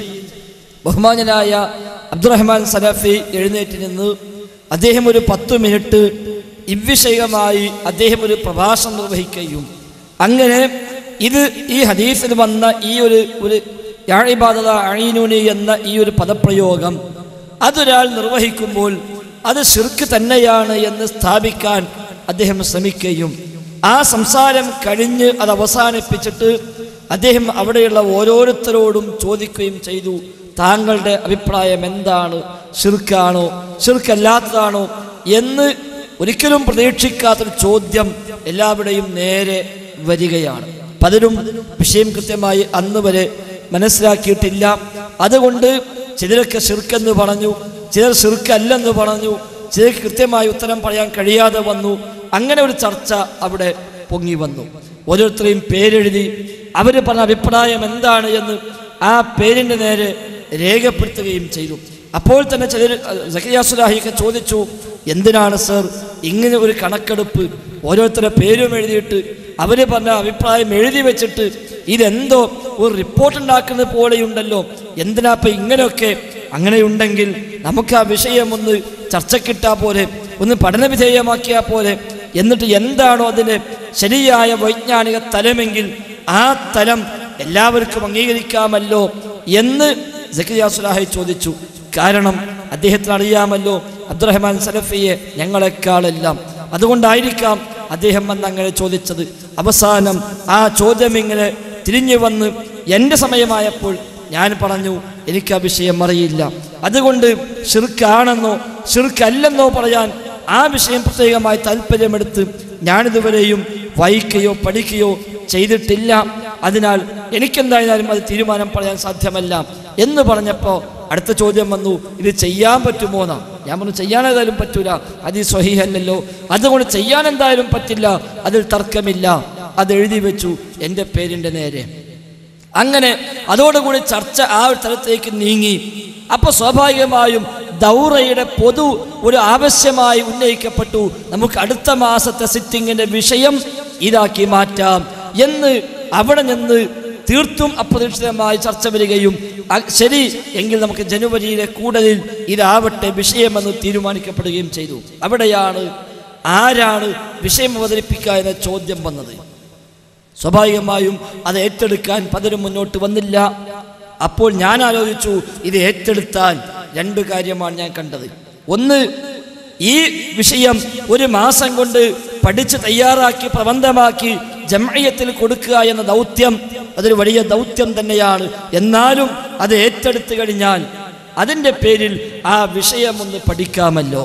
ബഹുമാനനായ അബ്ദുറഹ്മാൻ സലഫി എഴുന്നേറ്റ് നിന്ന് അദ്ദേഹം ഒരു പത്തു മിനിറ്റ് ഇவ்വിഷയമായി അദ്ദേഹം ഒരു പ്രഭാഷണം നിർവഹിക്കുകയും അങ്ങനെ ഇത് ഈ ഹദീസിൽ വന്ന ഈ ഒരു ഒരു യാഴിബാധത അഴീനൂനി എന്ന ഈ ഒരു പദപ്രയോഗം അതൊരാൾ നിർവഹിക്കുമ്പോൾ അത് ശിർക്ക് തന്നെയാണ് എന്ന് സ്ഥാപിക്കാൻ അദ്ദേഹം ശ്രമിക്കുകയും ആ സംസാരം കഴിഞ്ഞ് അത് അവസാനിപ്പിച്ചിട്ട് അദ്ദേഹം അവിടെയുള്ള ഓരോരുത്തരോടും ചോദിക്കുകയും ചെയ്തു താങ്കളുടെ അഭിപ്രായം എന്താണ് ഷിർക്കാണോ ഷിർക്കല്ലാത്തതാണോ എന്ന് ഒരിക്കലും പ്രതീക്ഷിക്കാത്തൊരു ചോദ്യം എല്ലാവരുടെയും നേരെ വരികയാണ് പലരും വിഷയം കൃത്യമായി അന്ന് വരെ മനസ്സിലാക്കിയിട്ടില്ല അതുകൊണ്ട് ചിലരൊക്കെ ഷിർക്കെന്ന് പറഞ്ഞു ചിലർ ഷിർക്കല്ലെന്ന് പറഞ്ഞു ചിലർക്ക് കൃത്യമായി ഉത്തരം പറയാൻ കഴിയാതെ വന്നു അങ്ങനെ ഒരു ചർച്ച അവിടെ പൊങ്ങി വന്നു ഓരോരുത്തരെയും പേരെഴുതി അവർ പറഞ്ഞ അഭിപ്രായം എന്താണ് എന്ന് ആ പേരിൻ്റെ നേരെ രേഖപ്പെടുത്തുകയും ചെയ്തു അപ്പോൾ തന്നെ ചിലർ സഖിയാസുലാഹിയൊക്കെ ചോദിച്ചു എന്തിനാണ് സർ ഇങ്ങനെ ഒരു കണക്കെടുപ്പ് ഓരോരുത്തരുടെ പേരും എഴുതിയിട്ട് അവർ പറഞ്ഞ അഭിപ്രായം എഴുതി വെച്ചിട്ട് ഇതെന്തോ ഒരു റിപ്പോർട്ട് ഉണ്ടാക്കുന്നത് പോലെയുണ്ടല്ലോ എന്തിനാ ഇപ്പം ഇങ്ങനെയൊക്കെ അങ്ങനെയുണ്ടെങ്കിൽ നമുക്ക് ആ വിഷയം ഒന്ന് ചർച്ചക്കിട്ടാൽ പോലെ ഒന്ന് പഠന വിധേയമാക്കിയാൽ പോലെ എന്നിട്ട് എന്താണോ അതിന് ശരിയായ വൈജ്ഞാനിക തലമെങ്കിൽ ആ തലം എല്ലാവർക്കും അംഗീകരിക്കാമല്ലോ എന്ന് സക്കിയാസുലാഹി ചോദിച്ചു കാരണം അദ്ദേഹത്തിന് അറിയാമല്ലോ അബ്ദുറഹ്മാൻ സലഫിയെ ഞങ്ങളെക്കാളെല്ലാം അതുകൊണ്ടായിരിക്കാം അദ്ദേഹം വന്ന് അങ്ങനെ ചോദിച്ചത് അവസാനം ആ ചോദ്യം ഇങ്ങനെ തിരിഞ്ഞു വന്ന് എൻ്റെ സമയമായപ്പോൾ ഞാൻ പറഞ്ഞു എനിക്ക് ആ വിഷയം അറിയില്ല അതുകൊണ്ട് ഷിർക്കാണെന്നോ ഷിർക്കല്ലെന്നോ പറയാൻ ആ വിഷയം പ്രത്യേകമായി താല്പര്യമെടുത്ത് ഞാനിതുവരെയും വായിക്കുകയോ പഠിക്കുകയോ ചെയ്തിട്ടില്ല അതിനാൽ എനിക്കെന്തായാലും അത് തീരുമാനം പറയാൻ സാധ്യമല്ല എന്ന് പറഞ്ഞപ്പോൾ അടുത്ത ചോദ്യം വന്നു ഇത് ചെയ്യാൻ പറ്റുമോ എന്നാ ഞാൻ പറഞ്ഞു ചെയ്യാൻ ഏതായാലും പറ്റൂല അത് ഈ സ്വഹീഹല്ലല്ലോ അതുകൊണ്ട് ചെയ്യാൻ എന്തായാലും പറ്റില്ല അതിൽ തർക്കമില്ല അത് എഴുതി വെച്ചു എൻ്റെ പേരിൻ്റെ നേരെ അങ്ങനെ അതോടുകൂടി ചർച്ച ആ ഒരു തലത്തേക്ക് നീങ്ങി അപ്പോൾ സ്വാഭാവികമായും ദൗറയുടെ പൊതു ഒരു ആവശ്യമായി ഉന്നയിക്കപ്പെട്ടു നമുക്ക് അടുത്ത മാസത്തെ സിറ്റിങ്ങിന്റെ വിഷയം ഇതാക്കി മാറ്റാം എന്ന് അവിടെ നിന്ന് തീർത്തും അപ്രതീക്ഷിതമായി ചർച്ച വരികയും അ- ശരി എങ്കിൽ നമുക്ക് ജനുവരിയിലെ കൂടുതൽ ഇതാവട്ടെ വിഷയമെന്ന് തീരുമാനിക്കപ്പെടുകയും ചെയ്തു അവിടെയാണ് ആരാണ് വിഷയം അവതരിപ്പിക്കുക എന്ന ചോദ്യം വന്നത് സ്വാഭാവികമായും അത് ഏറ്റെടുക്കാൻ പലരും മുന്നോട്ട് വന്നില്ല അപ്പോൾ ഞാൻ ആലോചിച്ചു ഇത് ഏറ്റെടുത്താൽ രണ്ട് കാര്യമാണ് ഞാൻ കണ്ടത് ഒന്ന് ഈ വിഷയം ഒരു മാസം കൊണ്ട് പഠിച്ച് തയ്യാറാക്കി പ്രബന്ധമാക്കി ജമയത്തിൽ കൊടുക്കുക എന്ന ദൗത്യം അതൊരു വലിയ ദൗത്യം തന്നെയാണ് എന്നാലും അത് ഏറ്റെടുത്തു കഴിഞ്ഞാൽ അതിൻ്റെ പേരിൽ ആ വിഷയം ഒന്ന് പഠിക്കാമല്ലോ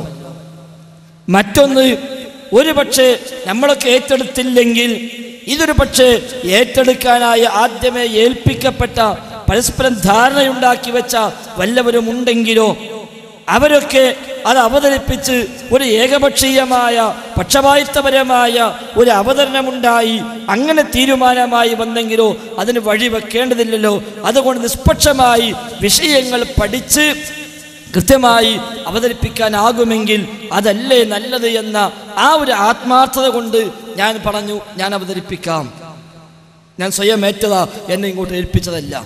മറ്റൊന്ന് ഒരു പക്ഷേ നമ്മളൊക്കെ ഏറ്റെടുത്തില്ലെങ്കിൽ ഇതൊരു പക്ഷേ ഏറ്റെടുക്കാനായി ആദ്യമേ ഏൽപ്പിക്കപ്പെട്ട പരസ്പരം ധാരണയുണ്ടാക്കി വെച്ച വല്ലവരും ഉണ്ടെങ്കിലോ അവരൊക്കെ അത് അവതരിപ്പിച്ച് ഒരു ഏകപക്ഷീയമായ പക്ഷപാതിത്വപരമായ ഒരു അവതരണമുണ്ടായി അങ്ങനെ തീരുമാനമായി വന്നെങ്കിലോ അതിന് വഴി വെക്കേണ്ടതില്ലല്ലോ അതുകൊണ്ട് നിഷ്പക്ഷമായി വിഷയങ്ങൾ പഠിച്ച് കൃത്യമായി അവതരിപ്പിക്കാനാകുമെങ്കിൽ അതല്ലേ നല്ലത് എന്ന ആ ഒരു ആത്മാർത്ഥത കൊണ്ട് ഞാൻ പറഞ്ഞു ഞാൻ അവതരിപ്പിക്കാം ഞാൻ സ്വയം ഏറ്റതാ എന്നെ ഇങ്ങോട്ട് ഏൽപ്പിച്ചതല്ല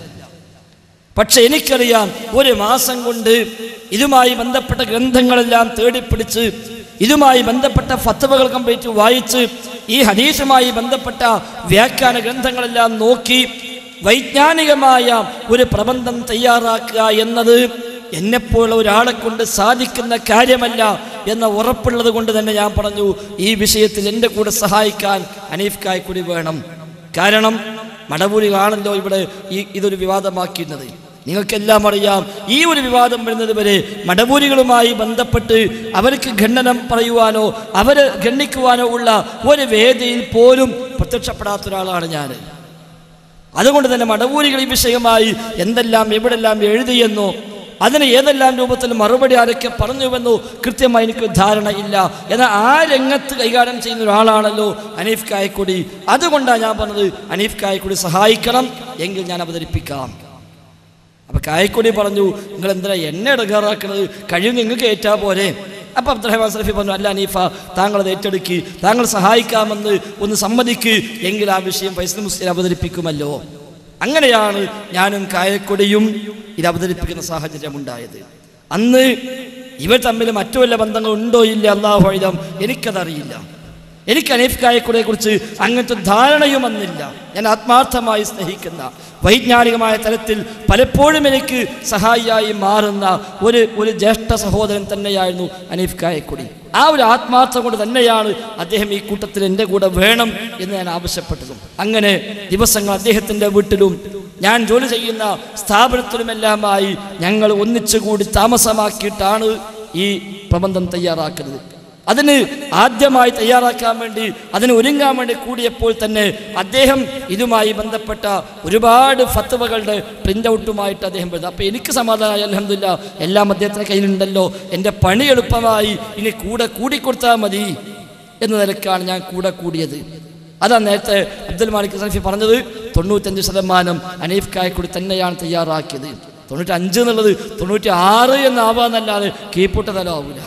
പക്ഷെ എനിക്കറിയാം ഒരു മാസം കൊണ്ട് ഇതുമായി ബന്ധപ്പെട്ട ഗ്രന്ഥങ്ങളെല്ലാം തേടിപ്പിടിച്ച് ഇതുമായി ബന്ധപ്പെട്ട ഫത്തവകൾ കംപ്ലീറ്റ് വായിച്ച് ഈ ഹദീസുമായി ബന്ധപ്പെട്ട വ്യാഖ്യാന ഗ്രന്ഥങ്ങളെല്ലാം നോക്കി വൈജ്ഞാനികമായ ഒരു പ്രബന്ധം തയ്യാറാക്കുക എന്നത് എന്നെപ്പോലുള്ള ഒരാളെ കൊണ്ട് സാധിക്കുന്ന കാര്യമല്ല എന്ന ഉറപ്പുള്ളത് കൊണ്ട് തന്നെ ഞാൻ പറഞ്ഞു ഈ വിഷയത്തിൽ എൻ്റെ കൂടെ സഹായിക്കാൻ അനീഫ് കായ് കൂടി വേണം കാരണം മടവൂരികളാണല്ലോ ഇവിടെ ഈ ഇതൊരു വിവാദമാക്കുന്നത് നിങ്ങൾക്കെല്ലാം അറിയാം ഈ ഒരു വിവാദം വരുന്നത് വരെ മടവൂരികളുമായി ബന്ധപ്പെട്ട് അവർക്ക് ഖണ്ഡനം പറയുവാനോ അവരെ ഖണ്ഡിക്കുവാനോ ഉള്ള ഒരു വേദിയിൽ പോലും പ്രത്യക്ഷപ്പെടാത്ത ഒരാളാണ് ഞാൻ അതുകൊണ്ട് തന്നെ മടവൂരികൾ ഈ വിഷയമായി എന്തെല്ലാം എവിടെല്ലാം എഴുതിയെന്നോ അതിന് ഏതെല്ലാം രൂപത്തിൽ മറുപടി ആരൊക്കെ പറഞ്ഞുവെന്നോ കൃത്യമായി എനിക്ക് ധാരണ ഇല്ല എന്നാൽ ആ രംഗത്ത് കൈകാര്യം ചെയ്യുന്ന ഒരാളാണല്ലോ അനീഫ് കായക്കൊടി അതുകൊണ്ടാണ് ഞാൻ പറഞ്ഞത് അനീഫ് കായക്കൊടി സഹായിക്കണം എങ്കിൽ ഞാൻ അവതരിപ്പിക്കാം അപ്പൊ കായക്കൊടി പറഞ്ഞു നിങ്ങൾ എന്തിനാ എന്നെ ഇടങ്ങാറാക്കുന്നത് കഴിയും നിങ്ങൾക്ക് ഏറ്റാ പോരെ അപ്പൊ അബ്ദുറഹ്മാൻ സലഫി പറഞ്ഞു അല്ല അനീഫ താങ്കൾ അത് ഏറ്റെടുക്കി താങ്കൾ സഹായിക്കാമെന്ന് ഒന്ന് സമ്മതിക്ക് എങ്കിൽ ആ വിഷയം ഫൈസൽ മുസ്ലിം അവതരിപ്പിക്കുമല്ലോ അങ്ങനെയാണ് ഞാനും കായക്കൊടിയും ഇത് അവതരിപ്പിക്കുന്ന സാഹചര്യം ഉണ്ടായത് അന്ന് ഇവർ തമ്മിൽ മറ്റു വല്ല ബന്ധങ്ങൾ ഉണ്ടോ ഇല്ല അള്ളാഹു ആയുധം എനിക്കതറിയില്ല എനിക്ക് അനീഫ് കായക്കുടിയെ കുറിച്ച് അങ്ങനത്തെ ധാരണയും വന്നില്ല ഞാൻ ആത്മാർത്ഥമായി സ്നേഹിക്കുന്ന വൈജ്ഞാനികമായ തലത്തിൽ പലപ്പോഴും എനിക്ക് സഹായിയായി മാറുന്ന ഒരു ഒരു ജ്യേഷ്ഠ സഹോദരൻ തന്നെയായിരുന്നു അനീഫ് കായക്കുടി ആ ഒരു ആത്മാർത്ഥം കൊണ്ട് തന്നെയാണ് അദ്ദേഹം ഈ കൂട്ടത്തിൽ എൻ്റെ കൂടെ വേണം എന്ന് ഞാൻ ആവശ്യപ്പെട്ടതും അങ്ങനെ ദിവസങ്ങൾ അദ്ദേഹത്തിൻ്റെ വീട്ടിലും ഞാൻ ജോലി ചെയ്യുന്ന സ്ഥാപനത്തിലുമെല്ലാമായി ഞങ്ങൾ ഒന്നിച്ചുകൂടി താമസമാക്കിയിട്ടാണ് ഈ പ്രബന്ധം തയ്യാറാക്കുന്നത് അതിന് ആദ്യമായി തയ്യാറാക്കാൻ വേണ്ടി അതിന് ഒരുങ്ങാൻ വേണ്ടി കൂടിയപ്പോൾ തന്നെ അദ്ദേഹം ഇതുമായി ബന്ധപ്പെട്ട ഒരുപാട് ഫത്തുവകളുടെ പ്രിൻ്റ് ഔട്ടുമായിട്ട് അദ്ദേഹം വരുന്നത് അപ്പോൾ എനിക്ക് സമാധാനമായി അലഹമില്ല എല്ലാം അദ്ദേഹത്തിൻ്റെ കയ്യിലുണ്ടല്ലോ എൻ്റെ പണി എളുപ്പമായി ഇനി കൂടെ കൂടിക്കൊടുത്താൽ മതി എന്ന നിലക്കാണ് ഞാൻ കൂടെ കൂടിയത് അതാ നേരത്തെ അബ്ദുൽ മാലിക് സലഫി പറഞ്ഞത് തൊണ്ണൂറ്റഞ്ച് ശതമാനം അനീഫ് കായക്കൂടി തന്നെയാണ് തയ്യാറാക്കിയത് തൊണ്ണൂറ്റി അഞ്ച് എന്നുള്ളത് തൊണ്ണൂറ്റി ആറ് എന്നാവാന്നല്ലാതെ കീപ്പൂട്ട തലാവൂല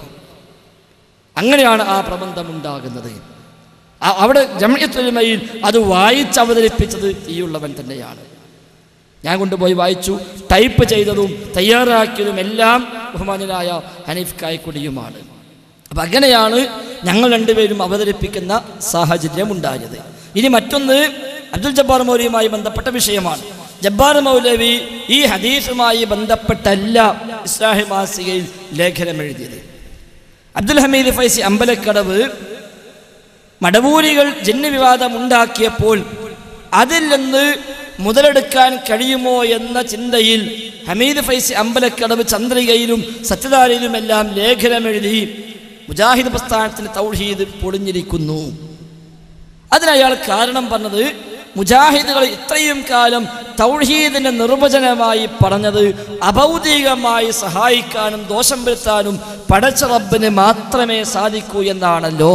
അങ്ങനെയാണ് ആ പ്രബന്ധം ഉണ്ടാകുന്നത് ആ- അവിടെ ജമയത്തൊലിമയിൽ അത് വായിച്ച് അവതരിപ്പിച്ചത് ഈയുള്ളവൻ തന്നെയാണ് ഞാൻ കൊണ്ടുപോയി വായിച്ചു ടൈപ്പ് ചെയ്തതും തയ്യാറാക്കിയതും എല്ലാം ബഹുമാനനായ ഹനീഫ് കായ്ക്കുടിയുമാണ് അപ്പം അങ്ങനെയാണ് ഞങ്ങൾ രണ്ടുപേരും അവതരിപ്പിക്കുന്ന സാഹചര്യം ഉണ്ടായത് ഇനി മറ്റൊന്ന് അബ്ദുൽ ജബ്ബാർ മൗലവിയുമായി ബന്ധപ്പെട്ട വിഷയമാണ് ജബ്ബാർ മൗലവി ഈ ഹദീസുമായി ബന്ധപ്പെട്ടല്ല ഇസ്ലാഹി മാസികയിൽ ലേഖനം എഴുതിയത് അബ്ദുൽ ഹമീദ് ഫൈസി അമ്പലക്കടവ് മടവൂരികൾ ജന്യ വിവാദം ഉണ്ടാക്കിയപ്പോൾ അതിൽ നിന്ന് മുതലെടുക്കാൻ കഴിയുമോ എന്ന ചിന്തയിൽ ഹമീദ് ഫൈസി അമ്പലക്കടവ് ചന്ദ്രികയിലും സത്യധാരയിലുമെല്ലാം ലേഖനം എഴുതി മുജാഹിദ് പ്രസ്ഥാനത്തിന് തൗഹീദ് പൊളിഞ്ഞിരിക്കുന്നു അതിന് അയാൾ കാരണം പറഞ്ഞത് മുജാഹിദുകൾ ഇത്രയും കാലം തൗഹീദിന്റെ നിർവചനമായി പറഞ്ഞത് അഭൗതികമായി സഹായിക്കാനും ദോഷം വരുത്താനും പടച്ച റബ്ബിന് മാത്രമേ സാധിക്കൂ എന്നാണല്ലോ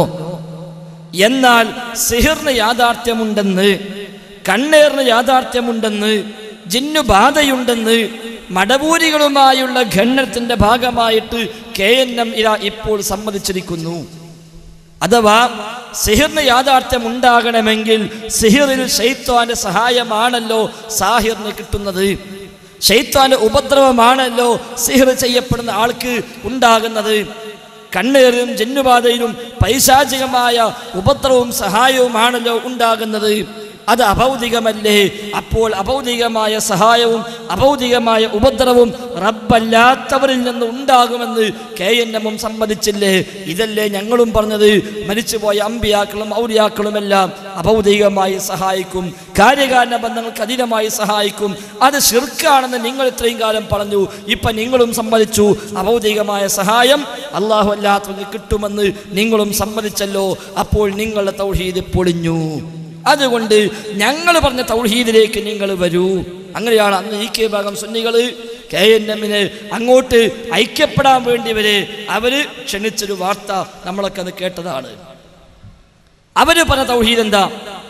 എന്നാൽ സിഹിറിന് യാഥാർത്ഥ്യമുണ്ടെന്ന് കണ്ണേറിന് യാഥാർത്ഥ്യമുണ്ടെന്ന് ജിന്നു ബാധയുണ്ടെന്ന് മടവൂരികളുമായുള്ള ഖണ്ഡത്തിന്റെ ഭാഗമായിട്ട് കെ എൻ എം ഇര ഇപ്പോൾ സമ്മതിച്ചിരിക്കുന്നു അഥവാ സിഹിറിന് യാഥാർത്ഥ്യം ഉണ്ടാകണമെങ്കിൽ സിഹിറിൽ ഷെയ്ത്വാന്റെ സഹായമാണല്ലോ സാഹിറിന് കിട്ടുന്നത് ഷെയ്ത്വാന്റെ ഉപദ്രവമാണല്ലോ സിഹിർ ചെയ്യപ്പെടുന്ന ആൾക്ക് ഉണ്ടാകുന്നത് കണ്ണേറിലും ജന്നുബാധയിലും പൈശാചികമായ ഉപദ്രവവും സഹായവുമാണല്ലോ ഉണ്ടാകുന്നത് അത് അഭൗതികമല്ലേ അപ്പോൾ അഭൗതികമായ സഹായവും അഭൗതികമായ ഉപദ്രവവും റബ്ബല്ലാത്തവരിൽ നിന്ന് ഉണ്ടാകുമെന്ന് കെ എൻ എമ്മും സമ്മതിച്ചില്ലേ ഇതല്ലേ ഞങ്ങളും പറഞ്ഞത് മരിച്ചുപോയ അമ്പിയാക്കളും ഔലിയാക്കളുമെല്ലാം അഭൗതികമായി സഹായിക്കും കാര്യകാരണ ബന്ധങ്ങൾക്ക് അധീനമായി സഹായിക്കും അത് ശിർക്കാണെന്ന് നിങ്ങൾ ഇത്രയും കാലം പറഞ്ഞു ഇപ്പൊ നിങ്ങളും സമ്മതിച്ചു അഭൗതികമായ സഹായം അള്ളാഹു അല്ലാത്തവർക്ക് കിട്ടുമെന്ന് നിങ്ങളും സമ്മതിച്ചല്ലോ അപ്പോൾ നിങ്ങളുടെ തൗഹീദ് പൊളിഞ്ഞു അതുകൊണ്ട് ഞങ്ങൾ പറഞ്ഞ തൗഹീദിലേക്ക് നിങ്ങൾ വരൂ അങ്ങനെയാണ് അന്ന് ഈ കെ ഭാഗം സുന്നികൾ കെ എൻ എമ്മിന് അങ്ങോട്ട് ഐക്യപ്പെടാൻ വേണ്ടി വരെ അവര് ക്ഷണിച്ചൊരു വാർത്ത നമ്മളൊക്കെ അത് കേട്ടതാണ് അവര് പറഞ്ഞ തൗഹീദ് എന്താ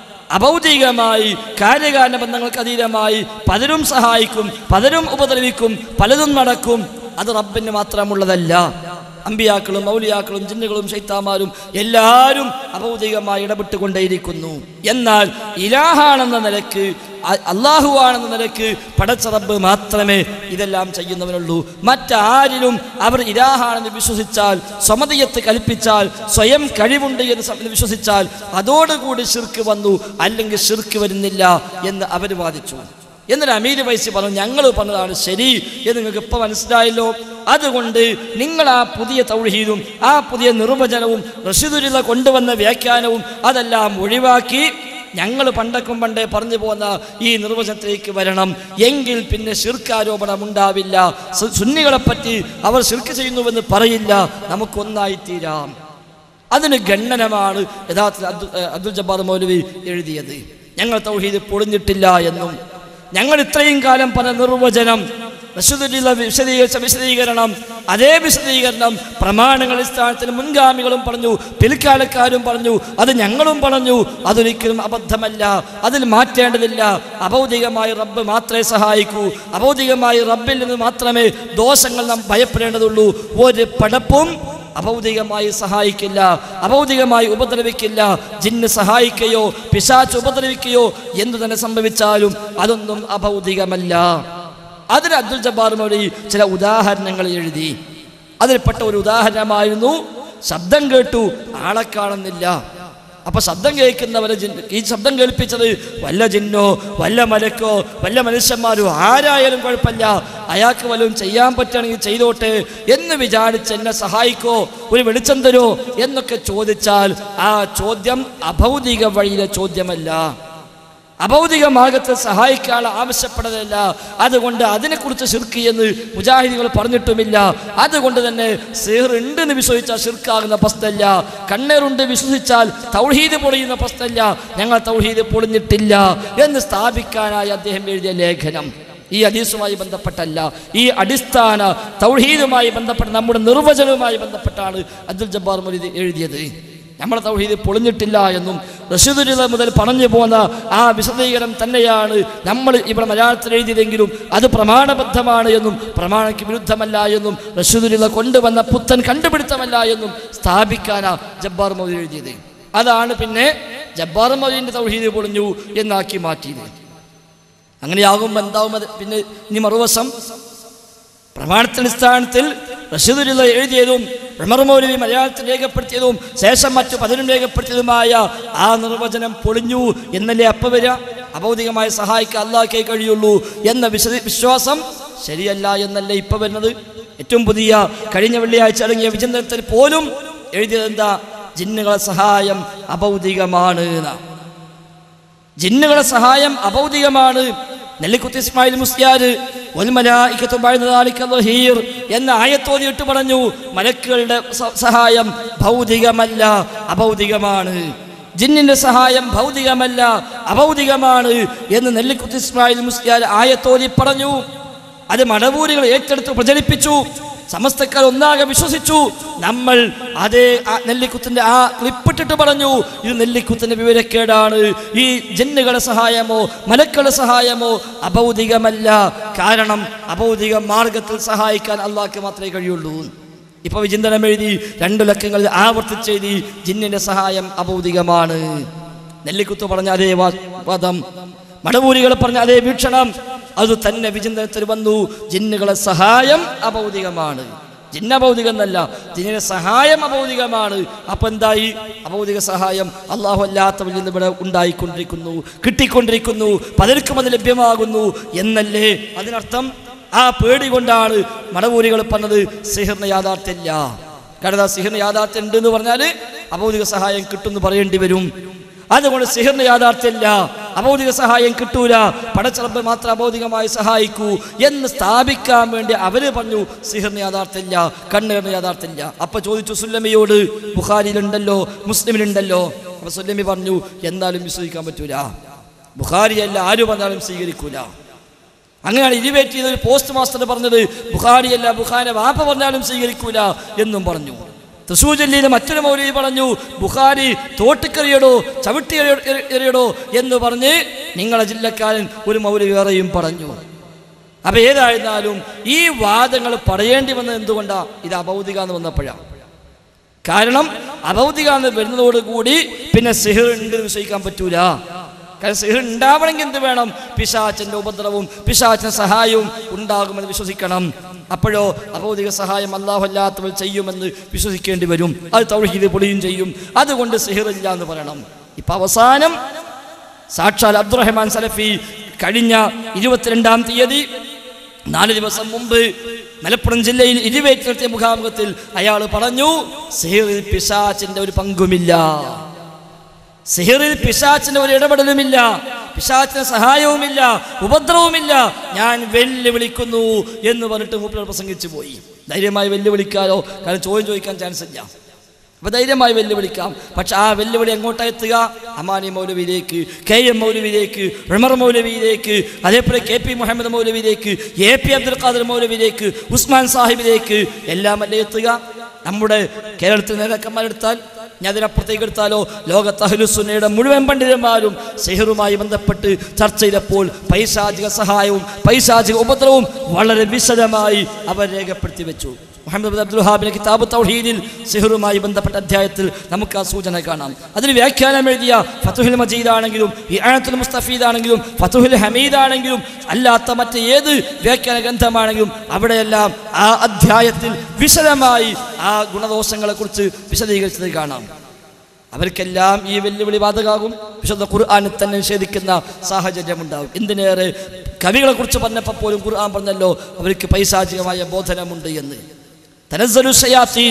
അഭൗതികമായി കാര്യകാരണ ബന്ധങ്ങൾക്ക് അതീതമായി പലരും സഹായിക്കും പലരും ഉപദ്രവിക്കും പലതും നടക്കും അത് റബ്ബിന് മാത്രമുള്ളതല്ല അമ്പിയാക്കളും മൗലിയാക്കളും ജിന്നുകളും ശൈത്താമാരും എല്ലാവരും അഭൗതികമായി ഇടപെട്ടുകൊണ്ടേയിരിക്കുന്നു എന്നാൽ ഇലാഹാണെന്ന നിലക്ക് അ- അള്ളാഹുവാണെന്ന നിലക്ക് പടച്ച റബ്ബ് മാത്രമേ ഇതെല്ലാം ചെയ്യുന്നവനുള്ളൂ മറ്റാരിലും അവർ ഇലാഹാണെന്ന് വിശ്വസിച്ചാൽ സ്വമതയത്ത് കൽപ്പിച്ചാൽ സ്വയം കഴിവുണ്ട് എന്ന് സം- എന്ന് വിശ്വസിച്ചാൽ അതോടുകൂടി ഷിർക്ക് വന്നു അല്ലെങ്കിൽ ഷിർക്ക് വരുന്നില്ല എന്ന് അവർ വാദിച്ചു എന്നിട്ട് അമീർ വൈസി പറഞ്ഞു ഞങ്ങൾ പറഞ്ഞതാണ് ശരി എന്ന് നിങ്ങൾക്ക് ഇപ്പൊ മനസ്സിലായല്ലോ അതുകൊണ്ട് നിങ്ങൾ ആ പുതിയ തൗഹീദും ആ പുതിയ നിർവചനവും റഷീദുരില കൊണ്ടുവന്ന വ്യാഖ്യാനവും അതെല്ലാം ഒഴിവാക്കി ഞങ്ങൾ പണ്ടക്കും പണ്ടേ പറഞ്ഞു പോന്ന ഈ നിർവചനത്തിലേക്ക് വരണം എങ്കിൽ പിന്നെ ശിർക്കാരോപണം ഉണ്ടാവില്ല സു- സുന്നികളെ പറ്റി അവർ ശിർക്ക് ചെയ്യുന്നുവെന്ന് പറയില്ല നമുക്കൊന്നായി തീരാം അതിന് ഗണ്ണനമാണ് യഥാർത്ഥത്തിൽ അബ്ദുൽ ഏഹ് അബ്ദുൽ ജബ്ബാർ മൗലവി എഴുതിയത് ഞങ്ങൾ തൗഹീദ് പൊളിഞ്ഞിട്ടില്ല എന്നും ഞങ്ങൾ ഇത്രയും കാലം പറഞ്ഞ നിർവചനം റഷീദുല്ല വിശദീകരിച്ച വിശദീകരണം അതേ വിശദീകരണം പ്രമാണങ്ങൾ അടിസ്ഥാനത്തിൽ മുൻഗാമികളും പറഞ്ഞു പിൽക്കാലക്കാരും പറഞ്ഞു അത് ഞങ്ങളും പറഞ്ഞു അതൊരിക്കലും അബദ്ധമല്ല അതിൽ മാറ്റേണ്ടതില്ല അഭൗതികമായി റബ്ബ് മാത്രമേ സഹായിക്കൂ അഭൗതികമായി റബ്ബിൽ നിന്ന് മാത്രമേ ദോഷങ്ങൾ നാം ഭയപ്പെടേണ്ടതുള്ളൂ ഒരു പടപ്പും അഭൗതികമായി സഹായിക്കില്ല അഭൗതികമായി ഉപദ്രവിക്കില്ല ജിന്ന് സഹായിക്കുകയോ പിശാച്ച് ഉപദ്രവിക്കുകയോ എന്തു തന്നെ സംഭവിച്ചാലും അതൊന്നും അഭൗതികമല്ല അതിന് അബ്ദുൽ ജബ്ബാർ മൗലി ചില ഉദാഹരണങ്ങൾ എഴുതി അതിൽപ്പെട്ട ഒരു ഉദാഹരണമായിരുന്നു ശബ്ദം കേട്ടു ആളെ കാണുന്നില്ല അപ്പൊ ശബ്ദം കേൾക്കുന്നവരെ ജിൻ- ഈ ശബ്ദം കേൾപ്പിച്ചത് വല്ല ജിന്നോ വല്ല മലക്കോ വല്ല മനുഷ്യന്മാരോ ആരായാലും കുഴപ്പമില്ല അയാൾക്ക് വല്ലതും ചെയ്യാൻ പറ്റുകയാണെങ്കിൽ ചെയ്തോട്ടെ എന്ന് വിചാരിച്ച് എന്നെ സഹായിക്കോ ഒരു വെളിച്ചം തരോ എന്നൊക്കെ ചോദിച്ചാൽ ആ ചോദ്യം അഭൗതിക വഴിയിലെ ചോദ്യമല്ല അഭൗതിക മാർഗത്തെ സഹായിക്കാൻ ആവശ്യപ്പെടുന്നില്ല അതുകൊണ്ട് അതിനെക്കുറിച്ച് ശിർക്ക് എന്ന് മുജാഹിദികൾ പറഞ്ഞിട്ടുമില്ല അതുകൊണ്ട് തന്നെ സേർ ഉണ്ടെന്ന് വിശ്വസിച്ചാൽ ശിർക്കാകുന്ന പ്രശ്നമല്ല കണ്ണേറുണ്ട് വിശ്വസിച്ചാൽ തൗഹീദ് പൊളിയുന്ന പ്രശ്നമല്ല ഞങ്ങൾ തൗഹീദ് പൊളിഞ്ഞിട്ടില്ല എന്ന് സ്ഥാപിക്കാനായി അദ്ദേഹം എഴുതിയ ലേഖനം ഈ ഹദീസുമായി ബന്ധപ്പെട്ടല്ല ഈ അടിസ്ഥാന തൗഹീദുമായി ബന്ധപ്പെട്ട നമ്മുടെ നിർവചനവുമായി ബന്ധപ്പെട്ടാണ് അബ്ദുൽ ജബ്ബാർ മൊലി എഴുതിയത് നമ്മുടെ തൗഹീദ് പൊളിഞ്ഞിട്ടില്ല എന്നും റഷീദുലിത മുതൽ പറഞ്ഞു പോന്ന ആ വിശദീകരണം തന്നെയാണ് നമ്മൾ ഇവിടെ മലയാളത്തിൽ എഴുതിയതെങ്കിലും അത് പ്രമാണബദ്ധമാണ് എന്നും പ്രമാണയ്ക്ക് വിരുദ്ധമല്ല എന്നും റഷീദുലിത കൊണ്ടുവന്ന പുത്തൻ കണ്ടുപിടുത്തമല്ല എന്നും സ്ഥാപിക്കാനാ ജബ്ബാർ മൗലി എഴുതിയത് അതാണ് പിന്നെ ജബ്ബാർ മൗലിൻ്റെ തൗഹീദ് പൊളിഞ്ഞു എന്നാക്കി മാറ്റിയത് അങ്ങനെയാകുമ്പോൾ എന്താവും അത് പിന്നെ ഇനി മറുവശം പ്രമാണത്തിനടിസ്ഥാനത്തിൽ റഷീദുലിത എഴുതിയതും ഉമർ മൗലവി മലയാളത്തിൽ രേഖപ്പെടുത്തിയതും ശേഷം മറ്റു പതിനും രേഖപ്പെടുത്തിയതുമായ ആ നിർവചനം പൊളിഞ്ഞു എന്നല്ലേ അപ്പ വരിക അഭൗതികമായി സഹായിക്കാൻ അള്ളാഹ്ക്കേ കഴിയുള്ളൂ എന്ന വിശദ വിശ്വാസം ശരിയല്ല എന്നല്ലേ ഇപ്പൊ വരുന്നത് ഏറ്റവും പുതിയ കഴിഞ്ഞ വെള്ളിയാഴ്ച അടങ്ങിയ വിചിന്തനത്തിൽ പോലും എഴുതിയത് എന്താ ജിന്നുകളെ സഹായം അഭൗതികമാണ് എന്നാ ജിന്നുകളുടെ സഹായം അഭൗതികമാണ് നെല്ലിക്കുത്തി ഇസ്മായിൽ മുസ്ലിയാർ എന്ന ആയത്തോതിയിട്ട് പറഞ്ഞു മലക്കുകളുടെ സ- സഹായം ഭൗതികമല്ല അഭൗതികമാണ് ജിന്നിന്റെ സഹായം ഭൗതികമല്ല അഭൗതികമാണ് എന്ന് നെല്ലിക്കുത്തി ഇസ്മായിൽ മുസ്ലിയാർ ആയത്തോതി പറഞ്ഞു അത് മടവൂരികൾ ഏറ്റെടുത്ത് പ്രചരിപ്പിച്ചു സമസ്തക്കാർ ഒന്നാകെ വിശ്വസിച്ചു നമ്മൾ അതേ ആ നെല്ലിക്കുത്തിന്റെ ആ ക്ലിപ്പിട്ടിട്ട് പറഞ്ഞു ഇത് നെല്ലിക്കുത്തിന്റെ വിവരക്കേടാണ് ഈ ജന്നുകളുടെ സഹായമോ മലക്കളുടെ സഹായമോ അഭൗതികമല്ല കാരണം അഭൗതിക മാർഗത്തിൽ സഹായിക്കാൻ അള്ളാഹ്ക്ക് മാത്രമേ കഴിയുള്ളൂ ഇപ്പൊ വിചിന്തനം എഴുതി രണ്ടു ലക്കങ്ങളിൽ ആവർത്തിച്ചെഴുതി ജിന്നിന്റെ സഹായം അഭൗതികമാണ് നെല്ലിക്കുത്ത് പറഞ്ഞ അതേ വാ- വാദം മടവൂരികൾ പറഞ്ഞ അതേ വീക്ഷണം അത് തന്നെ വിചിന്തനത്തിൽ വന്നു ജിന്നുകളെ സഹായം അഭൗതികമാണ് ജിന്ന ഭൗതികം എന്നല്ല ജിന്നിന്റെ സഹായം അഭൗതികമാണ് അപ്പൊ എന്തായി അഭൗതിക സഹായം അള്ളാഹു അല്ലാത്തവരിൽ നിന്ന് ഇവിടെ ഉണ്ടായിക്കൊണ്ടിരിക്കുന്നു കിട്ടിക്കൊണ്ടിരിക്കുന്നു പലർക്കും അത് ലഭ്യമാകുന്നു എന്നല്ലേ അതിനർത്ഥം ആ പേടി കൊണ്ടാണ് മടവൂരികൾ പറഞ്ഞത് സിഹിറിന് യാഥാർത്ഥ്യമില്ല കാരണം ആ സിഹിറിന് യാഥാർത്ഥ്യം ഉണ്ട് എന്ന് പറഞ്ഞാൽ അഭൗതിക സഹായം കിട്ടുമെന്ന് പറയേണ്ടി വരും അതുകൊണ്ട് സിഹിറിന് യാഥാർത്ഥ്യമില്ല അഭൗതിക സഹായം കിട്ടൂല പടച്ചറബ് മാത്രം അഭൗതികമായി സഹായിക്കൂ എന്ന് സ്ഥാപിക്കാൻ വേണ്ടി അവര് പറഞ്ഞു സിഹിറിന് യാഥാർത്ഥ്യമില്ല കണ്ണീറിന് യാഥാർത്ഥ്യമില്ല അപ്പൊ ചോദിച്ചു സുല്ലമിയോട് ബുഖാരിയിലുണ്ടല്ലോ മുസ്ലിമിലുണ്ടല്ലോ അപ്പൊ സുല്ലമി പറഞ്ഞു എന്നാലും വിശ്വസിക്കാൻ പറ്റൂല ബുഖാരിയല്ല ആര് പറഞ്ഞാലും സ്വീകരിക്കൂല അങ്ങനെയാണ് ഇരിവേറ്റ് ചെയ്ത ഒരു പോസ്റ്റ് മാസ്റ്റർ പറഞ്ഞത് ബുഖാരിയല്ല ബുഖാനെ വാപ്പ പറഞ്ഞാലും സ്വീകരിക്കൂല എന്നും പറഞ്ഞു തൃശൂർ ജില്ലയിലെ മറ്റൊരു മൗലവി പറഞ്ഞു ബുഖാരി തോട്ടിക്കറിയടോ ചവിട്ടി എറി- എറിയടോ എന്ന് പറഞ്ഞ് നിങ്ങളെ ജില്ലക്കാരൻ ഒരു മൗലവി വേറെയും പറഞ്ഞു അപ്പൊ ഏതായിരുന്നാലും ഈ വാദങ്ങൾ പറയേണ്ടി വന്നത് എന്തുകൊണ്ടാ ഇത് അഭൗതിക എന്ന് വന്നപ്പോഴാണ് കാരണം അഭൗതിക എന്ന് വരുന്നതോടുകൂടി പിന്നെ സിഹിർ ഉണ്ട് എന്ന് വിശ്വസിക്കാൻ പറ്റൂല കാരണം സിഹിർ ഉണ്ടാവണമെങ്കിൽ എന്ത് വേണം പിശാച്ചന്റെ ഉപദ്രവവും പിശാച്ചന്റെ സഹായവും ഉണ്ടാകുമെന്ന് വിശ്വസിക്കണം അപ്പോഴോ അഭൗതിക സഹായം അള്ളാഹു അല്ലാത്തവർ ചെയ്യുമെന്ന് വിശ്വസിക്കേണ്ടി വരും അത് തൗഹീദ് പൊളിയും ചെയ്യും അതുകൊണ്ട് സിഹിർ ഇല്ല എന്ന് പറയണം ഇപ്പൊ അവസാനം സാക്ഷാൽ അബ്ദുറഹ്മാൻ സലഫി കഴിഞ്ഞ ഇരുപത്തിരണ്ടാം തീയതി നാല് ദിവസം മുമ്പ് മലപ്പുറം ജില്ലയിൽ ഇരുവേറ്റ് നടത്തിയ മുഖാമുഖത്തിൽ അയാൾ പറഞ്ഞു സിഹിറിൽ പിശാച്ചിന്റെ ഒരു പങ്കുമില്ല സിഹിറിൽ പിശാച്ചിന്റെ ഒരു ഇടപെടലുമില്ല പിശാച്ചിന് സഹായവുമില്ല ഉപദ്രവവുമില്ല ഞാൻ വെല്ലുവിളിക്കുന്നു എന്ന് പറഞ്ഞിട്ട് മൂപ്പർ പ്രസംഗിച്ചു പോയി ധൈര്യമായി വെല്ലുവിളിക്കാലോ കാരണം ചോദ്യം ചോദിക്കാൻ ചാൻസ് ഇല്ല അപ്പൊ ധൈര്യമായി വെല്ലുവിളിക്കാം പക്ഷെ ആ വെല്ലുവിളി എങ്ങോട്ടാ എത്തുക അമാനി മൗലവിയിലേക്ക് കെ എം മൗലവിയിലേക്ക് ഉമർ മൗലവിയിലേക്ക് അതേപോലെ കെ പി മുഹമ്മദ് മൗലവിയിലേക്ക് എ പി അബ്ദുൽ ഖാദർ മൗലവിയിലേക്ക് ഉസ്മാൻ സാഹിബിലേക്ക് എല്ലാം അല്ലേ എത്തുക നമ്മുടെ കേരളത്തിൽ നേതാക്കന്മാരെടുത്താൽ ഞാൻ അതിനപ്പുറത്തേക്ക് എടുത്താലോ ലോകത്ത് അഹ്ലുസുന്നയുടെ മുഴുവൻ പണ്ഡിതന്മാരും സെഹറുമായി ബന്ധപ്പെട്ട് ചർച്ച ചെയ്തപ്പോൾ പൈശാചിക സഹായവും പൈശാചിക ഉപദ്രവവും വളരെ വിശദമായി അവർ രേഖപ്പെടുത്തി വെച്ചു മുഹമ്മദ് ബിൻ അബ്ദുൽ ഹാബിന്റെ കിതാബ് തൗഹീദിൽ സിഹറുമായി ബന്ധപ്പെട്ട അധ്യായത്തിൽ നമുക്ക് ആ സൂചന കാണാം അതിന് വ്യാഖ്യാനം എഴുതിയ ഫതുഹിൽ മജീദ് ആണെങ്കിലും ഇആനത്തുൽ മുസ്തഫീദ് ആണെങ്കിലും ഫതുഹിൽ ഹമീദ് ആണെങ്കിലും അല്ലാത്ത മറ്റ് ഏത് വ്യാഖ്യാന ഗ്രന്ഥമാണെങ്കിലും അവിടെയെല്ലാം ആ അധ്യായത്തിൽ വിശദമായി ആ ഗുണദോഷങ്ങളെ കുറിച്ച് വിശദീകരിച്ചത് കാണാം അവർക്കെല്ലാം ഈ വെല്ലുവിളി ബാധകാകും വിശുദ്ധ ഖുർആാനിൽ തന്നെ നിഷേധിക്കുന്ന സാഹചര്യമുണ്ടാകും എന്തിനേറെ കവികളെ കുറിച്ച് പറഞ്ഞപ്പോൾ പോലും ഖുർആൻ പറഞ്ഞല്ലോ അവർക്ക് പൈശാചികമായ ബോധനമുണ്ട് എന്ന് തനസ്സലു ശയാത്തീൻ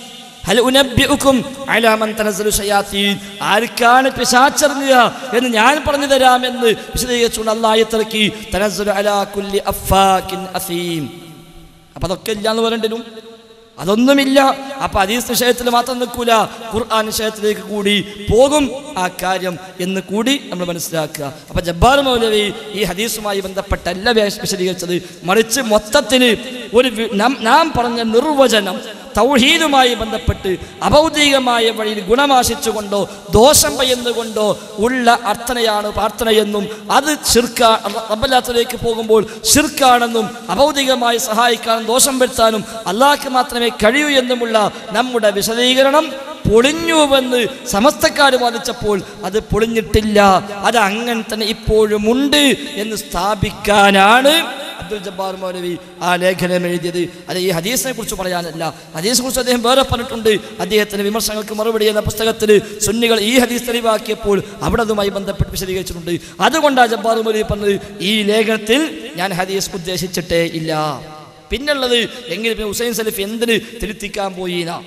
ഹൽ ഉനബ്ബിഉക്കും അലാ മൻ തനസ്സലു ശയാത്തീൻ ആർക്കാണ് പിശാച്ചറിഞ്ഞുക എന്ന് ഞാൻ പറഞ്ഞു തരാമെന്ന് വിശദീകരിച്ചുകൊണ്ട് അള്ളാഹ് തിറക്കി തനസ്സലു അലാ കുല്ലി അഫാക്കിൻ അസീം അപ്പൊ അതൊക്കെ ഇല്ലാന്ന് പറയേണ്ടരും അതൊന്നുമില്ല അപ്പൊ അതീസ് വിഷയത്തിൽ മാത്രം നിൽക്കൂല ഖുർആൻ വിഷയത്തിലേക്ക് കൂടി പോകും ആ കാര്യം എന്ന് കൂടി നമ്മൾ മനസ്സിലാക്കുക അപ്പൊ ജബ്ബാർ മൗലവി ഈ ഹദീസുമായി ബന്ധപ്പെട്ടല്ല വ്യാ- വിശദീകരിച്ചത് മറിച്ച് മൊത്തത്തിന് ഒരു വി- നാം- നാം പറഞ്ഞ നിർവചനം തൗഹീദുമായി ബന്ധപ്പെട്ട് അഭൗതികമായ വഴിയിൽ ഗുണമാശിച്ചുകൊണ്ടോ ദോഷം പയ്യുന്നുകൊണ്ടോ ഉള്ള അർത്ഥനയാണ് പ്രാർത്ഥനയെന്നും അത് ശിർക്കാ റബ്ബല്ലാത്തതിലേക്ക് പോകുമ്പോൾ ശിർക്കാണെന്നും അഭൗതികമായി സഹായിക്കാനും ദോഷം വരുത്താനും അള്ളാഹ്ക്ക് മാത്രമേ കഴിയൂ എന്നുമുള്ള നമ്മുടെ വിശദീകരണം പൊളിഞ്ഞുവെന്ന് സമസ്തക്കാർ വാദിച്ചപ്പോൾ അത് പൊളിഞ്ഞിട്ടില്ല അത് അങ്ങനെ തന്നെ ഇപ്പോഴുമുണ്ട് എന്ന് സ്ഥാപിക്കാനാണ് അബ്ദുൽ ജബ്ബാർ മൗലവി ആ ലേഖനം എഴുതിയത് അത് ഈ ഹദീസിനെ കുറിച്ച് പറയാനല്ല ഹദീസിനെ കുറിച്ച് അദ്ദേഹം വേറെ പറഞ്ഞിട്ടുണ്ട് അദ്ദേഹത്തിന്റെ വിമർശനങ്ങൾക്ക് മറുപടി എന്ന പുസ്തകത്തിൽ സുന്നികൾ ഈ ഹദീസ് തെളിവാക്കിയപ്പോൾ അവിടെ അതുമായി ബന്ധപ്പെട്ട് വിശദീകരിച്ചിട്ടുണ്ട് അതുകൊണ്ടാണ് ജബ്ബാർ മൗലവി പറഞ്ഞത് ഈ ലേഖനത്തിൽ ഞാൻ ഹദീസ് ഉദ്ദേശിച്ചിട്ടേ ഇല്ല പിന്നുള്ളത് എങ്കിലും പിന്നെ ഹുസൈൻ സലഫി എന്തിന് തിരുത്തിക്കാൻ പോയിനാ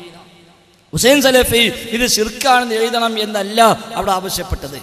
ഹുസൈൻ സലഫി ഇത് ശിർക്കാണെന്ന് എഴുതണം എന്നല്ല അവിടെ ആവശ്യപ്പെട്ടത്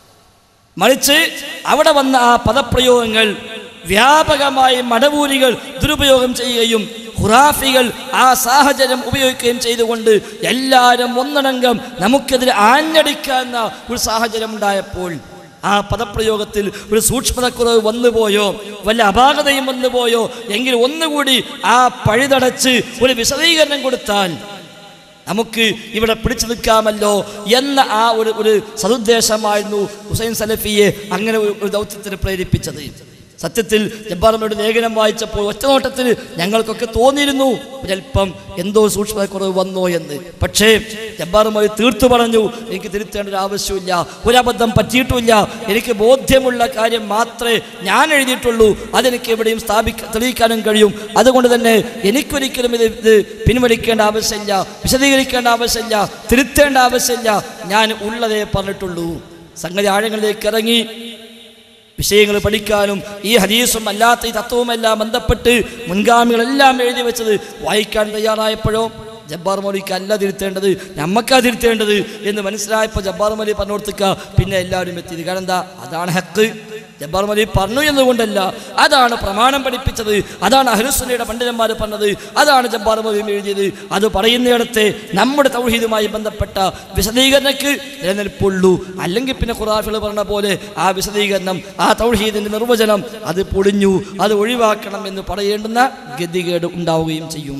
മറിച്ച് അവിടെ വന്ന ആ പദപ്രയോഗങ്ങൾ വ്യാപകമായി മടവൂരികൾ ദുരുപയോഗം ചെയ്യുകയും ഖുറാഫികൾ ആ സാഹചര്യം ഉപയോഗിക്കുകയും ചെയ്തുകൊണ്ട് എല്ലാവരും ഒന്നടങ്കം നമുക്കെതിരെ ആഞ്ഞടിക്കാവുന്ന ഒരു സാഹചര്യം ഉണ്ടായപ്പോൾ ആ പദപ്രയോഗത്തിൽ ഒരു സൂക്ഷ്മതക്കുറവ് വന്നുപോയോ വല്ല അപാകതയും വന്നുപോയോ എങ്കിൽ ഒന്നുകൂടി ആ പഴുതടച്ച് ഒരു വിശദീകരണം കൊടുത്താൽ നമുക്ക് ഇവിടെ പിടിച്ചു നിൽക്കാമല്ലോ എന്ന ആ ഒരു ഒരു സതുദ്ദേശമായിരുന്നു ഹുസൈൻ സലഫിയെ അങ്ങനെ ഒരു ഒരു ദൗത്യത്തിന് പ്രേരിപ്പിച്ചത് സത്യത്തിൽ ജബ്ബാറമ്മയുടെ ലേഖനം വായിച്ചപ്പോൾ ഒറ്റനോട്ടത്തിൽ ഞങ്ങൾക്കൊക്കെ തോന്നിയിരുന്നു ഒരല്പം എന്തോ സൂക്ഷ്മതക്കുറവ് വന്നോ എന്ന് പക്ഷേ ജബ്ബാറമ്മ തീർത്തു പറഞ്ഞു എനിക്ക് തിരുത്തേണ്ട ഒരു ആവശ്യമില്ല ഒരബദ്ധം പറ്റിയിട്ടുമില്ല എനിക്ക് ബോധ്യമുള്ള കാര്യം മാത്രമേ ഞാൻ എഴുതിയിട്ടുള്ളൂ അതെനിക്ക് എവിടെയും സ്ഥാപിക്ക തെളിയിക്കാനും കഴിയും അതുകൊണ്ട് തന്നെ എനിക്കൊരിക്കലും ഇത് ഇത് പിൻവലിക്കേണ്ട ആവശ്യമില്ല വിശദീകരിക്കേണ്ട ആവശ്യമില്ല തിരുത്തേണ്ട ആവശ്യമില്ല ഞാൻ ഉള്ളതേ പറഞ്ഞിട്ടുള്ളൂ സംഗതി ആഴങ്ങളിലേക്ക് ഇറങ്ങി വിഷയങ്ങൾ പഠിക്കാനും ഈ ഹദീസും അല്ലാത്ത ഈ തത്വവുമെല്ലാം ബന്ധപ്പെട്ട് മുൻഗാമികളെല്ലാം എഴുതി വെച്ചത് വായിക്കാൻ തയ്യാറായപ്പോഴോ ജബ്ബാർ മൗലിക്ക് അല്ല തിരുത്തേണ്ടത് നമ്മക്കാ തിരുത്തേണ്ടത് എന്ന് മനസ്സിലായപ്പോൾ ജബ്ബാർ മൗലി പറഞ്ഞു കൊടുത്തുക പിന്നെ എല്ലാവരും എത്തിയത് കാരണം എന്താ അതാണ് ഹക്ക് ജബ്ബാർ മൗലി പറഞ്ഞു എന്നുകൊണ്ടല്ല അതാണ് പ്രമാണം പഠിപ്പിച്ചത് അതാണ് അഹ്ലുസുന്നയുടെ പണ്ഡിതന്മാർ പറഞ്ഞത് അതാണ് ജബ്ബാർ മൗലി എഴുതിയത് അത് പറയുന്നിടത്തെ നമ്മുടെ തൗഹീദുമായി ബന്ധപ്പെട്ട വിശദീകരണക്ക് നിലനിൽപ്പുള്ളൂ അല്ലെങ്കിൽ പിന്നെ ഖുറാഫികൾ പറഞ്ഞ പോലെ ആ വിശദീകരണം ആ തൗഹീദിന്റെ നിർവചനം അത് പൊളിഞ്ഞു അത് ഒഴിവാക്കണം എന്ന് പറയേണ്ടുന്ന ഗതികേട് ഉണ്ടാവുകയും ചെയ്യും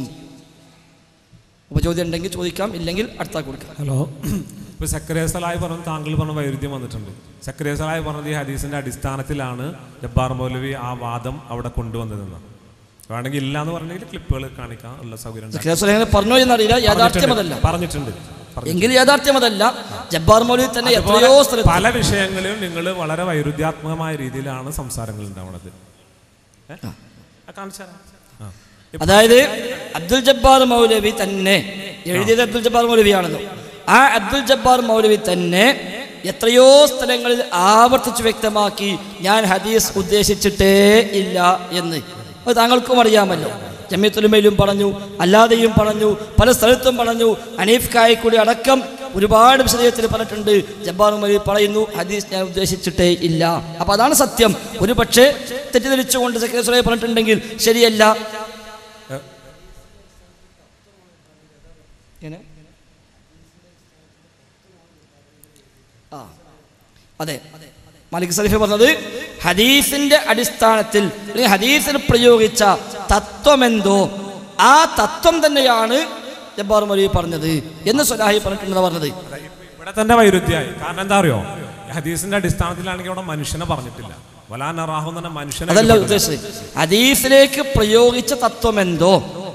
അപ്പോൾ ചോദ്യം ഉണ്ടെങ്കിൽ ചോദിക്കാം ഇല്ലെങ്കിൽ അടുത്ത കൊടുക്കാം ഹലോ ഇപ്പോൾ സക്രിയസലായി പറഞ്ഞ താങ്കൾ പറഞ്ഞ വൈരുദ്ധ്യം വന്നിട്ടുണ്ട് സക്രിയസലായി പറഞ്ഞത് ഈ ഹദീസിന്റെ അടിസ്ഥാനത്തിലാണ് ജബ്ബാർ മൗലവി ആ വാദം അവിടെ കൊണ്ടുവന്നതെന്ന് വേണമെങ്കിൽ ഇല്ല എന്ന് പറഞ്ഞെങ്കിൽ ക്ലിപ്പുകൾ കാണിക്കാൻ ഉള്ള സൗകര്യം ഉണ്ട്. സുലൈഖ് പറഞ്ഞോ എന്നറിയില്ല യാഥാർത്ഥ്യം അതല്ല പറഞ്ഞിട്ടുണ്ട് പറഞ്ഞു. എങ്കിൽ യാഥാർത്ഥ്യം അതല്ല ജബ്ബാർ മൗലി തന്നെ എത്രയോ സ്ഥലത്ത് പല വിഷയങ്ങളിലും നിങ്ങൾ വളരെ വൈരുദ്ധ്യാത്മകമായ രീതിയിലാണ് സംസാരങ്ങൾ ഉണ്ടാവുന്നത് ഏ? ആ, കാണിച്ചു തരാം. ആ. അതായത് അബ്ദുൽ ജബ്ബാർ മൗലവി തന്നെ എഴുതിയത് അബ്ദുൽ ജബ്ബാർ മൗലവിയാണല്ലോ ആ അബ്ദുൽ ജബ്ബാർ മൗലവി തന്നെ എത്രയോ സ്ഥലങ്ങളിൽ ആവർത്തിച്ച് വ്യക്തമാക്കി ഞാൻ ഹദീസ് ഉദ്ദേശിച്ചിട്ടേ ഇല്ല എന്ന് അത് താങ്കൾക്കും അറിയാമല്ലോ ജമ്യത്തുലുമയിലും പറഞ്ഞു അല്ലാതെയും പറഞ്ഞു പല സ്ഥലത്തും പറഞ്ഞു അനീഫ് കായക്കൂടി അടക്കം ഒരുപാട് വിശദീകരണത്തിൽ പറഞ്ഞിട്ടുണ്ട് ജബ്ബാർ മൗലവി പറയുന്നു ഹദീസ് ഞാൻ ഉദ്ദേശിച്ചിട്ടേ ഇല്ല അപ്പൊ അതാണ് സത്യം ഒരു പക്ഷേ തെറ്റിദ്ധരിച്ചുകൊണ്ട് സെക്രട്ടറി പറഞ്ഞിട്ടുണ്ടെങ്കിൽ ശരിയല്ല എങ്ങനെ? ആ അതെ മാലിക് സലഫി പറഞ്ഞത് ഹദീസിന്റെ അടിസ്ഥാനത്തിൽ അല്ലെങ്കിൽ ഹദീസിൽ പ്രയോഗിച്ച തത്വമെന്തോ ആ തത്വം തന്നെയാണ് ജബ്ബാർ മൊലി പറഞ്ഞത് എന്ന് സ്വലാഹി പറഞ്ഞിട്ടുണ്ടെന്ന് പറഞ്ഞത് ഇവിടെ തന്നെ വൈരുദ്ധ്യമായി കാരണം എന്താ അറിയോ ഈ ഹദീസിന്റെ അടിസ്ഥാനത്തിലാണെങ്കിൽ അവിടെ മനുഷ്യനെ പറഞ്ഞിട്ടില്ല വലാൻ അറാഹു എന്ന് പറഞ്ഞ മനുഷ്യനെ അതല്ല ഇതിൽ പെട്ടില്ല. ഉദ്ദേശിച്ചത് ഹദീസിലേക്ക് പ്രയോഗിച്ച തത്വമെന്തോ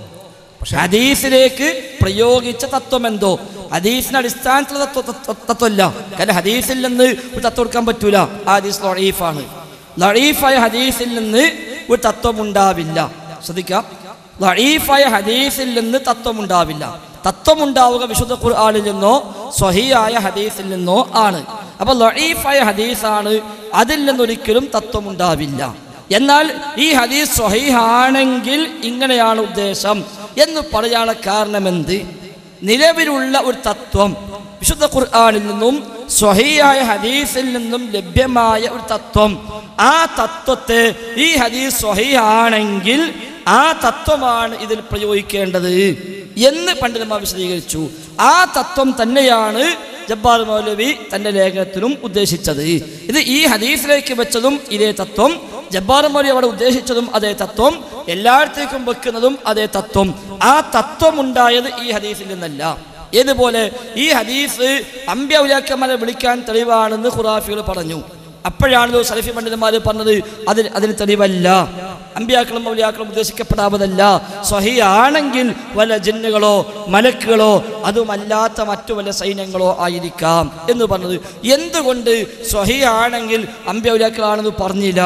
ഹദീസിലേക്ക് പ്രയോഗിച്ച തത്വമെന്തോ ഹദീസിന്റെ അടിസ്ഥാനത്തിലുള്ള തത്വ തത്വ- തത്വമല്ല കാരണം ഹദീസിൽ നിന്ന് ഒരു തത്വം എടുക്കാൻ പറ്റൂല ആ ഹദീസ് ലറീഫാണ് ലറീഫായ ഹദീസിൽ നിന്ന് ഒരു തത്വം ഉണ്ടാവില്ല ശ്രദ്ധിക്കാം ലറീഫായ ഹദീസിൽ നിന്ന് തത്വം ഉണ്ടാവില്ല തത്വം ഉണ്ടാവുക വിശുദ്ധ ഖുർആനിൽ നിന്നോ സ്വഹിയായ ഹദീസിൽ നിന്നോ ആണ് അപ്പൊ ലറീഫായ ഹദീസാണ് അതിൽ നിന്നൊരിക്കലും തത്വം ഉണ്ടാവില്ല എന്നാൽ ഈ ഹദീസ് സ്വഹീഹാണെങ്കിൽ ഇങ്ങനെയാണ് ഉദ്ദേശം എന്ന് പറയാനുള്ള കാരണമെന്ത് നിലവിലുള്ള ഒരു തത്വം വിശുദ്ധ ഖുർആനിൽ നിന്നും സ്വഹീയായ ഹദീസിൽ നിന്നും ലഭ്യമായ ഒരു തത്വം ആ തത്വത്തെ ഈ ഹദീസ് സ്വഹീഹാണെങ്കിൽ ആ തത്വമാണ് ഇതിൽ പ്രയോഗിക്കേണ്ടത് എന്ന് പണ്ഡിതന്മാർ വിശദീകരിച്ചു ആ തത്വം തന്നെയാണ് ജബ്ബാർ മൗലവി തന്റെ ലേഖനത്തിലും ഉദ്ദേശിച്ചത് ഇത് ഈ ഹദീസിലേക്ക് വെച്ചതും ഇതേ തത്വം ജബ്ബാർ മൗലവി അവിടെ ഉദ്ദേശിച്ചതും അതേ തത്വം എല്ലായിടത്തേക്കും വെക്കുന്നതും അതേ തത്വം ആ തത്വം ഉണ്ടായത് ഈ ഹദീസിൽ നിന്നല്ല ഏതുപോലെ ഈ ഹദീസ് അമ്പ്യൗലാക്കന്മാരെ വിളിക്കാൻ തെളിവാണെന്ന് ഖുറാഫികൾ പറഞ്ഞു അപ്പോഴാണല്ലോ സലഫി പണ്ഡിതന്മാർ പറഞ്ഞത് അതിന് അതിന് തെളിവല്ല അമ്പിയാക്കളും മൗലിയാക്കളും ഉദ്ദേശിക്കപ്പെടാവതല്ല സ്വഹിയാണെങ്കിൽ വല്ല ജിന്നുകളോ മലക്കുകളോ അതുമല്ലാത്ത മറ്റു വല്ല സൈന്യങ്ങളോ ആയിരിക്കാം എന്ന് പറഞ്ഞത് എന്തുകൊണ്ട് സ്വഹിയാണെങ്കിൽ അമ്പ്യൗലിയാക്കളാണെന്ന് പറഞ്ഞില്ല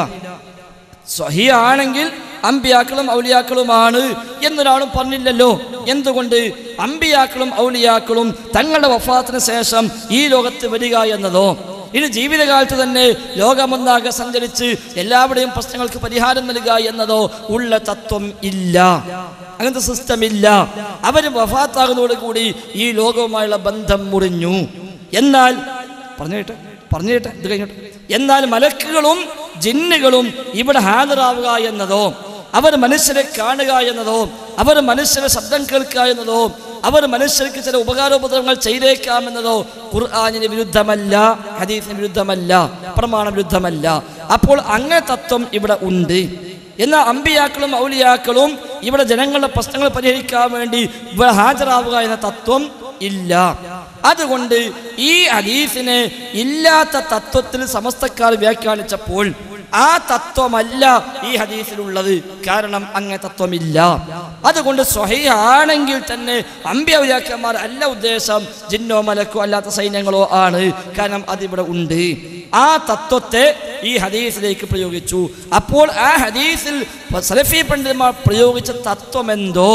സ്വഹിയാണെങ്കിൽ അമ്പിയാക്കളും ഔലിയാക്കളുമാണ് എന്നൊരാളും പറഞ്ഞില്ലല്ലോ എന്തുകൊണ്ട് അമ്പിയാക്കളും ഔലിയാക്കളും തങ്ങളുടെ വഫാത്തിന് ശേഷം ഈ ലോകത്ത് വരിക എന്നതോ ഇനി ജീവിതകാലത്ത് തന്നെ ലോകമൊന്നാകെ സഞ്ചരിച്ച് എല്ലാവരുടെയും പ്രശ്നങ്ങൾക്ക് പരിഹാരം നൽകുക എന്നതോ ഉള്ള തത്വം ഇല്ല അങ്ങനത്തെ സിസ്റ്റം ഇല്ല അവർ വഫാത്താകുന്നതോടുകൂടി ഈ ലോകവുമായുള്ള ബന്ധം മുറിഞ്ഞു എന്നാൽ പറഞ്ഞേട്ടെ പറഞ്ഞേട്ടെ ഇത് കഴിഞ്ഞിട്ട് എന്നാൽ മലക്കുകളും ജിന്നുകളും ഇവിടെ ഹാജരാവുക എന്നതോ അവർ മനുഷ്യരെ കാണുക എന്നതോ അവർ മനുഷ്യരെ ശബ്ദം കേൾക്കുക എന്നതോ അവർ മനുഷ്യർക്ക് ചില ഉപകാരോപദ്രവങ്ങൾ ചെയ്തേക്കാമെന്നതോ ഖുർആാനിന് വിരുദ്ധമല്ല ഹദീസിന് വിരുദ്ധമല്ല പ്രമാണ വിരുദ്ധമല്ല അപ്പോൾ അങ്ങനെ തത്വം ഇവിടെ ഉണ്ട് എന്നാൽ അമ്പിയാക്കളും ഔലിയാക്കളും ഇവിടെ ജനങ്ങളുടെ പ്രശ്നങ്ങൾ പരിഹരിക്കാൻ വേണ്ടി ഇവിടെ ഹാജരാവുക എന്ന തത്വം ഇല്ല അതുകൊണ്ട് ഈ ഹദീസിനെ ഇല്ലാത്ത തത്വത്തിൽ സമസ്തക്കാർ വ്യാഖ്യാനിച്ചപ്പോൾ ആ തത്വമല്ല ഈ ഹദീസിലുള്ളത് കാരണം അങ്ങനെ തത്വമില്ല അതുകൊണ്ട് സ്വഹയാണെങ്കിൽ തന്നെ അമ്പ്യൗലിയാക്കന്മാർ അല്ല ഉദ്ദേശം ജിന്നോ മലക്കോ അല്ലാത്ത സൈന്യങ്ങളോ ആണ് കാരണം അതിവിടെ ഉണ്ട് ആ തത്വത്തെ ഈ ഹദീസിലേക്ക് പ്രയോഗിച്ചു അപ്പോൾ ആ ഹദീസിൽ സലഫി പണ്ഡിതന്മാർ പ്രയോഗിച്ച തത്വമെന്തോ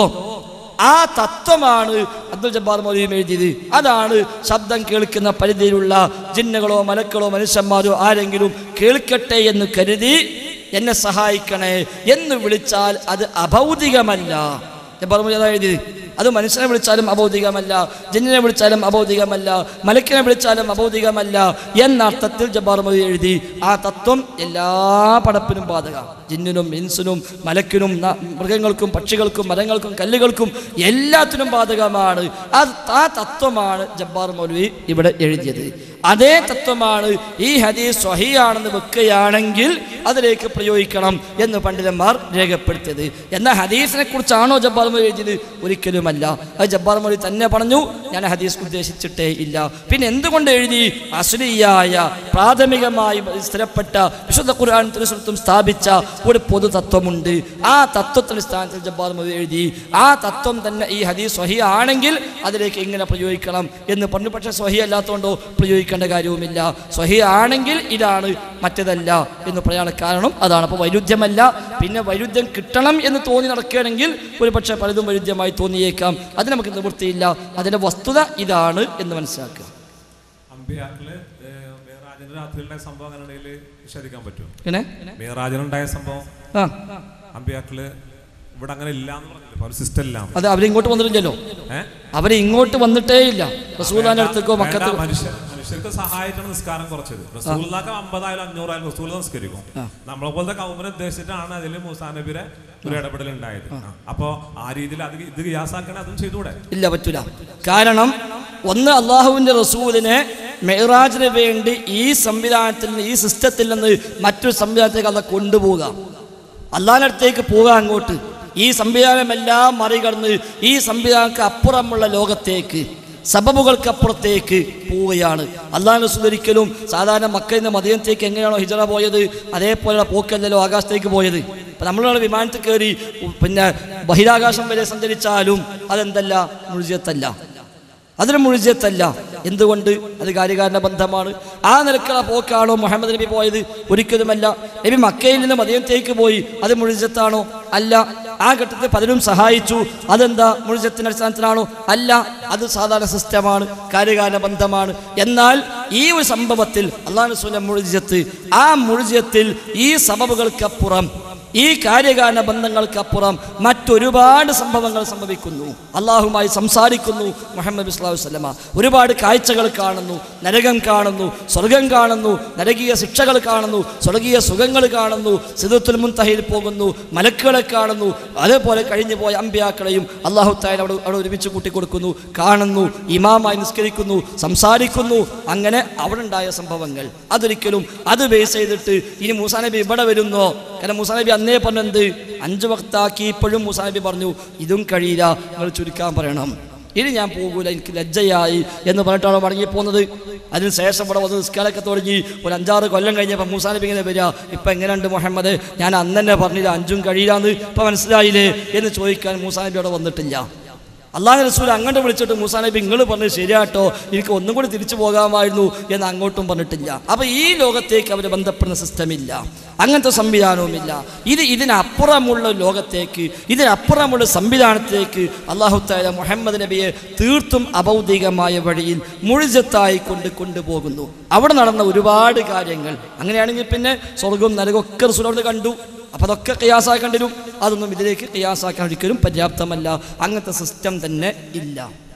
ആ തത്വമാണ് അബ്ദുൽ ജബ്ബാർ മൗലിയും എഴുതിയത് അതാണ് ശബ്ദം കേൾക്കുന്ന പരിധിയിലുള്ള ജിന്നുകളോ മലക്കളോ മനുഷ്യന്മാരോ ആരെങ്കിലും കേൾക്കട്ടെ എന്ന് കരുതി എന്നെ സഹായിക്കണേ എന്ന് വിളിച്ചാൽ അത് അഭൗതികമല്ല ജബ്ബാർ മൗലി അതാ എഴുതിയത് അത് മനുഷ്യനെ വിളിച്ചാലും അബൗദികമല്ല ജിന്നിനെ വിളിച്ചാലും അബൗദികമല്ല മലക്കിനെ വിളിച്ചാലും അബൗദികമല്ല എന്ന അർത്ഥത്തിൽ ജബ്ബാർ മൊഴി എഴുതി ആ തത്വം എല്ലാ പടപ്പിനും ബാധക ജിന്നിനും ഇൻസിനും മലക്കിനും ന- മൃഗങ്ങൾക്കും പക്ഷികൾക്കും മരങ്ങൾക്കും കല്ലുകൾക്കും എല്ലാത്തിനും ബാധകമാണ് അത് ആ തത്വമാണ് ജബ്ബാർ മൗലവി ഇവിടെ എഴുതിയത് അതേ തത്വമാണ് ഈ ഹദീസ് സ്വഹിയാണെന്ന് വെക്കുകയാണെങ്കിൽ അതിലേക്ക് പ്രയോഗിക്കണം എന്ന് പണ്ഡിതന്മാർ രേഖപ്പെടുത്തിയത് എന്നാൽ ഹദീസിനെ കുറിച്ചാണോ ജബ്ബാർ മൊഴി എഴുതിയത് ഒരിക്കലുമല്ല അത് ജബ്ബാർ മൊഴി തന്നെ പറഞ്ഞു ഞാൻ ഹദീസ് ഉദ്ദേശിച്ചിട്ടേ ഇല്ല പിന്നെ എന്തുകൊണ്ട് എഴുതി അസുലിയായ പ്രാഥമികമായി സ്ഥിരപ്പെട്ട വിശുദ്ധ ഖുർആൻ തിരുസുലത്തും സ്ഥാപിച്ച ഒരു പൊതു തത്വമുണ്ട് ആ തത്വത്തിന്റെ സ്ഥാനത്തിൽ ജബ്ബാർ മൊഴി എഴുതി ആ തത്വം തന്നെ ഈ ഹദീസ് സ്വഹി ആണെങ്കിൽ അതിലേക്ക് എങ്ങനെ പ്രയോഗിക്കണം എന്ന് പറഞ്ഞു പക്ഷേ സ്വഹി അല്ലാത്തതുകൊണ്ടോ പ്രയോഗിക്കേണ്ട കാര്യവുമില്ല സ്വഹി ആണെങ്കിൽ ഇതാണ് മറ്റേതല്ല എന്ന് പറയാനുള്ള കാരണം അതാണ് അപ്പോൾ വൈരുദ്ധ്യമല്ല പിന്നെ വൈരുദ്ധ്യം കിട്ടണം എന്ന് തോന്നി നടക്കുകയാണെങ്കിൽ ഒരു പക്ഷേ പലതും വൈരുദ്ധ്യമായി തോന്നിയേക്കാം അത് നമുക്ക് നിവൃത്തിയില്ല അതിൻ്റെ വസ്തുത ഇതാണ് എന്ന് മനസ്സിലാക്കുക അമ്പിയാക്കള് മേറാജിന്റെ രാത്രിയിലുണ്ടായ സംഭവം അങ്ങനെ ഉണ്ടെങ്കിൽ വിശദിക്കാൻ പറ്റുമോ പിന്നെ മേറാജിനുണ്ടായ സംഭവം ആ അമ്പിയാക്കള് ഇവിടെ അങ്ങനെ ഇല്ല എന്ന് പറഞ്ഞില്ല ഒരു സിസ്റ്റം ഇല്ല അത് അവരിങ്ങോട്ട് വന്നിട്ടില്ലല്ലോ ഏഹ് അവരെ ഇങ്ങോട്ട് വന്നിട്ടേ ഇല്ല റസൂലാന്റെ അടുത്തേക്കോ വേണ്ട, മക്കത്തോ മനുഷ്യർ മനുഷ്യർക്ക് സഹായിച്ചാണ് നിസ്കാരം കുറച്ചത് റസൂലിനൊക്കെ അമ്പതായാലും അഞ്ഞൂറായാലും റസൂൽ നിസ്കരിക്കും നമ്മളെ പോലത്തെ കൗമനെ ഉദ്ദേശിച്ചിട്ടാണ് അതിൽ മൂസാ നബിയുടെ ഒരു ഇടപെടൽ ഉണ്ടായത് അപ്പോ ആ രീതിയിൽ അത് ഇത് ഗ്യാസാക്കണേ അതും ചെയ്തുകൂടെ ഇല്ല പറ്റൂല കാരണം ഒന്ന് അള്ളാഹുവിൻ്റെ റസൂലിനെ മെഹറാജിന് വേണ്ടി ഈ സംവിധാനത്തിൽ നിന്ന് ഈ സിസ്റ്റത്തിൽ നിന്ന് മറ്റൊരു സംവിധാനത്തേക്ക് അത് കൊണ്ടുപോവുക അള്ളാഹിൻ്റെ അടുത്തേക്ക് പോവുക അങ്ങോട്ട് ഈ സംവിധാനമെല്ലാം മറികടന്ന് ഈ സംവിധാനക്ക് അപ്പുറമുള്ള ലോകത്തേക്ക് സബബുകൾക്കപ്പുറത്തേക്ക് പോവുകയാണ് അള്ളാഹു റസൂൽ ഒരിക്കലും സാധാരണ മക്കയിൽ നിന്ന് മദീനത്തേക്ക് എങ്ങനെയാണോ ഹിജറ പോയത് അതേപോലെയുള്ള പോക്കല്ലല്ലോ ആകാശത്തേക്ക് പോയത് ഇപ്പം നമ്മളുടെ വിമാനത്തിൽ കയറി ഉ- പിന്നെ ബഹിരാകാശം വരെ സഞ്ചരിച്ചാലും അതെന്തല്ല മുഴുജത്തല്ല അതിന് മുഴുജത്തല്ല എന്തുകൊണ്ട് അത് കാര്യകാരണ ബന്ധമാണ് ആ നിലക്കുള്ള പോക്കാണോ മുഹമ്മദ് നബി പോയത് ഒരിക്കലുമല്ല നബി മക്കയിൽ നിന്ന് മദീനത്തേക്ക് പോയി അത് മുഴുജത്താണോ അല്ല ആ ഘട്ടത്തിൽ പലരും സഹായിച്ചു അതെന്താ മുഴുജത്തിന്റെ അടിസ്ഥാനത്തിലാണോ അല്ല അത് സാധാരണ സിസ്റ്റമാണ് കാര്യകാരണ ബന്ധമാണ് എന്നാൽ ഈ ഒരു സംഭവത്തിൽ അള്ളാഹു റസൂലിന്റെ മുഴുജത്ത് ആ മുഴുജത്തിൽ ഈ സബബുകൾക്കപ്പുറം ഈ കാര്യകാരണ ബന്ധങ്ങൾക്കപ്പുറം മറ്റൊരുപാട് സംഭവങ്ങൾ സംഭവിക്കുന്നു അള്ളാഹുമായി സംസാരിക്കുന്നു മുഹമ്മദ് ബിസ്ലാഹു വസ്ലമ ഒരുപാട് കാഴ്ചകൾ കാണുന്നു നരകം കാണുന്നു സ്വർഗം കാണുന്നു നരകീയ ശിക്ഷകൾ കാണുന്നു സ്വർഗീയ സുഖങ്ങൾ കാണുന്നു സിദത്തുൽ മുൻതഹയിൽ പോകുന്നു മലക്കുകളെ കാണുന്നു അതേപോലെ കഴിഞ്ഞു പോയ അമ്പ്യാക്കളെയും അള്ളാഹു തായാൽ അവിടെ അവിടെ ഒരുമിച്ച് കൂട്ടിക്കൊടുക്കുന്നു കാണുന്നു ഇമാമായി നിസ്കരിക്കുന്നു സംസാരിക്കുന്നു അങ്ങനെ അവിടെ ഉണ്ടായ സംഭവങ്ങൾ അതൊരിക്കലും അത് ബേസ് ചെയ്തിട്ട് ഇനി മൂസാ നബി ഇവിടെ വരുന്നോ കാരണം മൂസാ നബി അന്നേ പറഞ്ഞു എന്ത് അഞ്ച് വക്താക്കി ഇപ്പോഴും മൂസാ നബി പറഞ്ഞു ഇതും കഴിയില്ല നിങ്ങൾ ചുരുക്കാൻ പറയണം ഇനി ഞാൻ പോകൂല എനിക്ക് ലജ്ജയായി എന്ന് പറഞ്ഞിട്ടാണ് മടങ്ങി പോകുന്നത് അതിന് ശേഷം ഇവിടെ വന്ന് നിസ്കാരമൊക്കെ തുടങ്ങി ഒരു അഞ്ചാറ് കൊല്ലം കഴിഞ്ഞപ്പോൾ മൂസാ നബി ഇങ്ങനെ വരിക ഇപ്പം എങ്ങനെയുണ്ട് മുഹമ്മദ് ഞാൻ അന്ന് തന്നെ പറഞ്ഞില്ല അഞ്ചും കഴിയില്ലാന്ന് ഇപ്പം മനസ്സിലായില്ലേ എന്ന് ചോദിക്കാൻ മൂസാ നബി അവിടെ വന്നിട്ടില്ല അള്ളാഹു റസൂൽ അങ്ങോട്ട് വിളിച്ചിട്ട് മൂസാ നബി നിങ്ങൾ പറഞ്ഞത് ശരിയാട്ടോ എനിക്ക് ഒന്നും കൂടി തിരിച്ചു പോകാമായിരുന്നു എന്ന് അങ്ങോട്ടും പറഞ്ഞിട്ടില്ല അപ്പൊ ഈ ലോകത്തേക്ക് അവർ ബന്ധപ്പെടുന്ന സിസ്റ്റം ഇല്ല അങ്ങനത്തെ സംവിധാനവുമില്ല ഇത് ഇതിനപ്പുറമുള്ള ലോകത്തേക്ക് ഇതിനപ്പുറമുള്ള സംവിധാനത്തേക്ക് അള്ളാഹു താല മുഹമ്മദ് നബിയെ തീർത്തും അഭൗതികമായ വഴിയിൽ മുഴുജത്തായി കൊണ്ട് കൊണ്ടുപോകുന്നു അവിടെ നടന്ന ഒരുപാട് കാര്യങ്ങൾ അങ്ങനെയാണെങ്കിൽ പിന്നെ സ്വർഗവും നരകമൊക്കെ റസൂൽ അവിടെ കണ്ടു അപ്പം അതൊക്കെ കയ്യാസാക്കേണ്ടിരും അതൊന്നും ഇതിലേക്ക് കയ്യാസാക്കാൻ ഒരിക്കലും പര്യാപ്തമല്ല അങ്ങനത്തെ സിസ്റ്റം തന്നെ ഇല്ല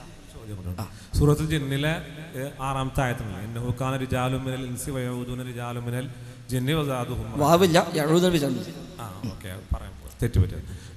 സൂറത്തുൽ ജിന്നിലെ ഏഹ്, ആറാമത്തെ ആയത്തുണ്ട് ഇന്നഹുക്കാന റിജാലു മിനൽ ഇൻസി വയഊദൂന റിജാലു മിനൽ ജിന്നി വസാദുഹും വാവില്ല എഴുതൽ വിചാരിച്ചു ആ ഓക്കെ പറയാം തെറ്റ് പറ്റും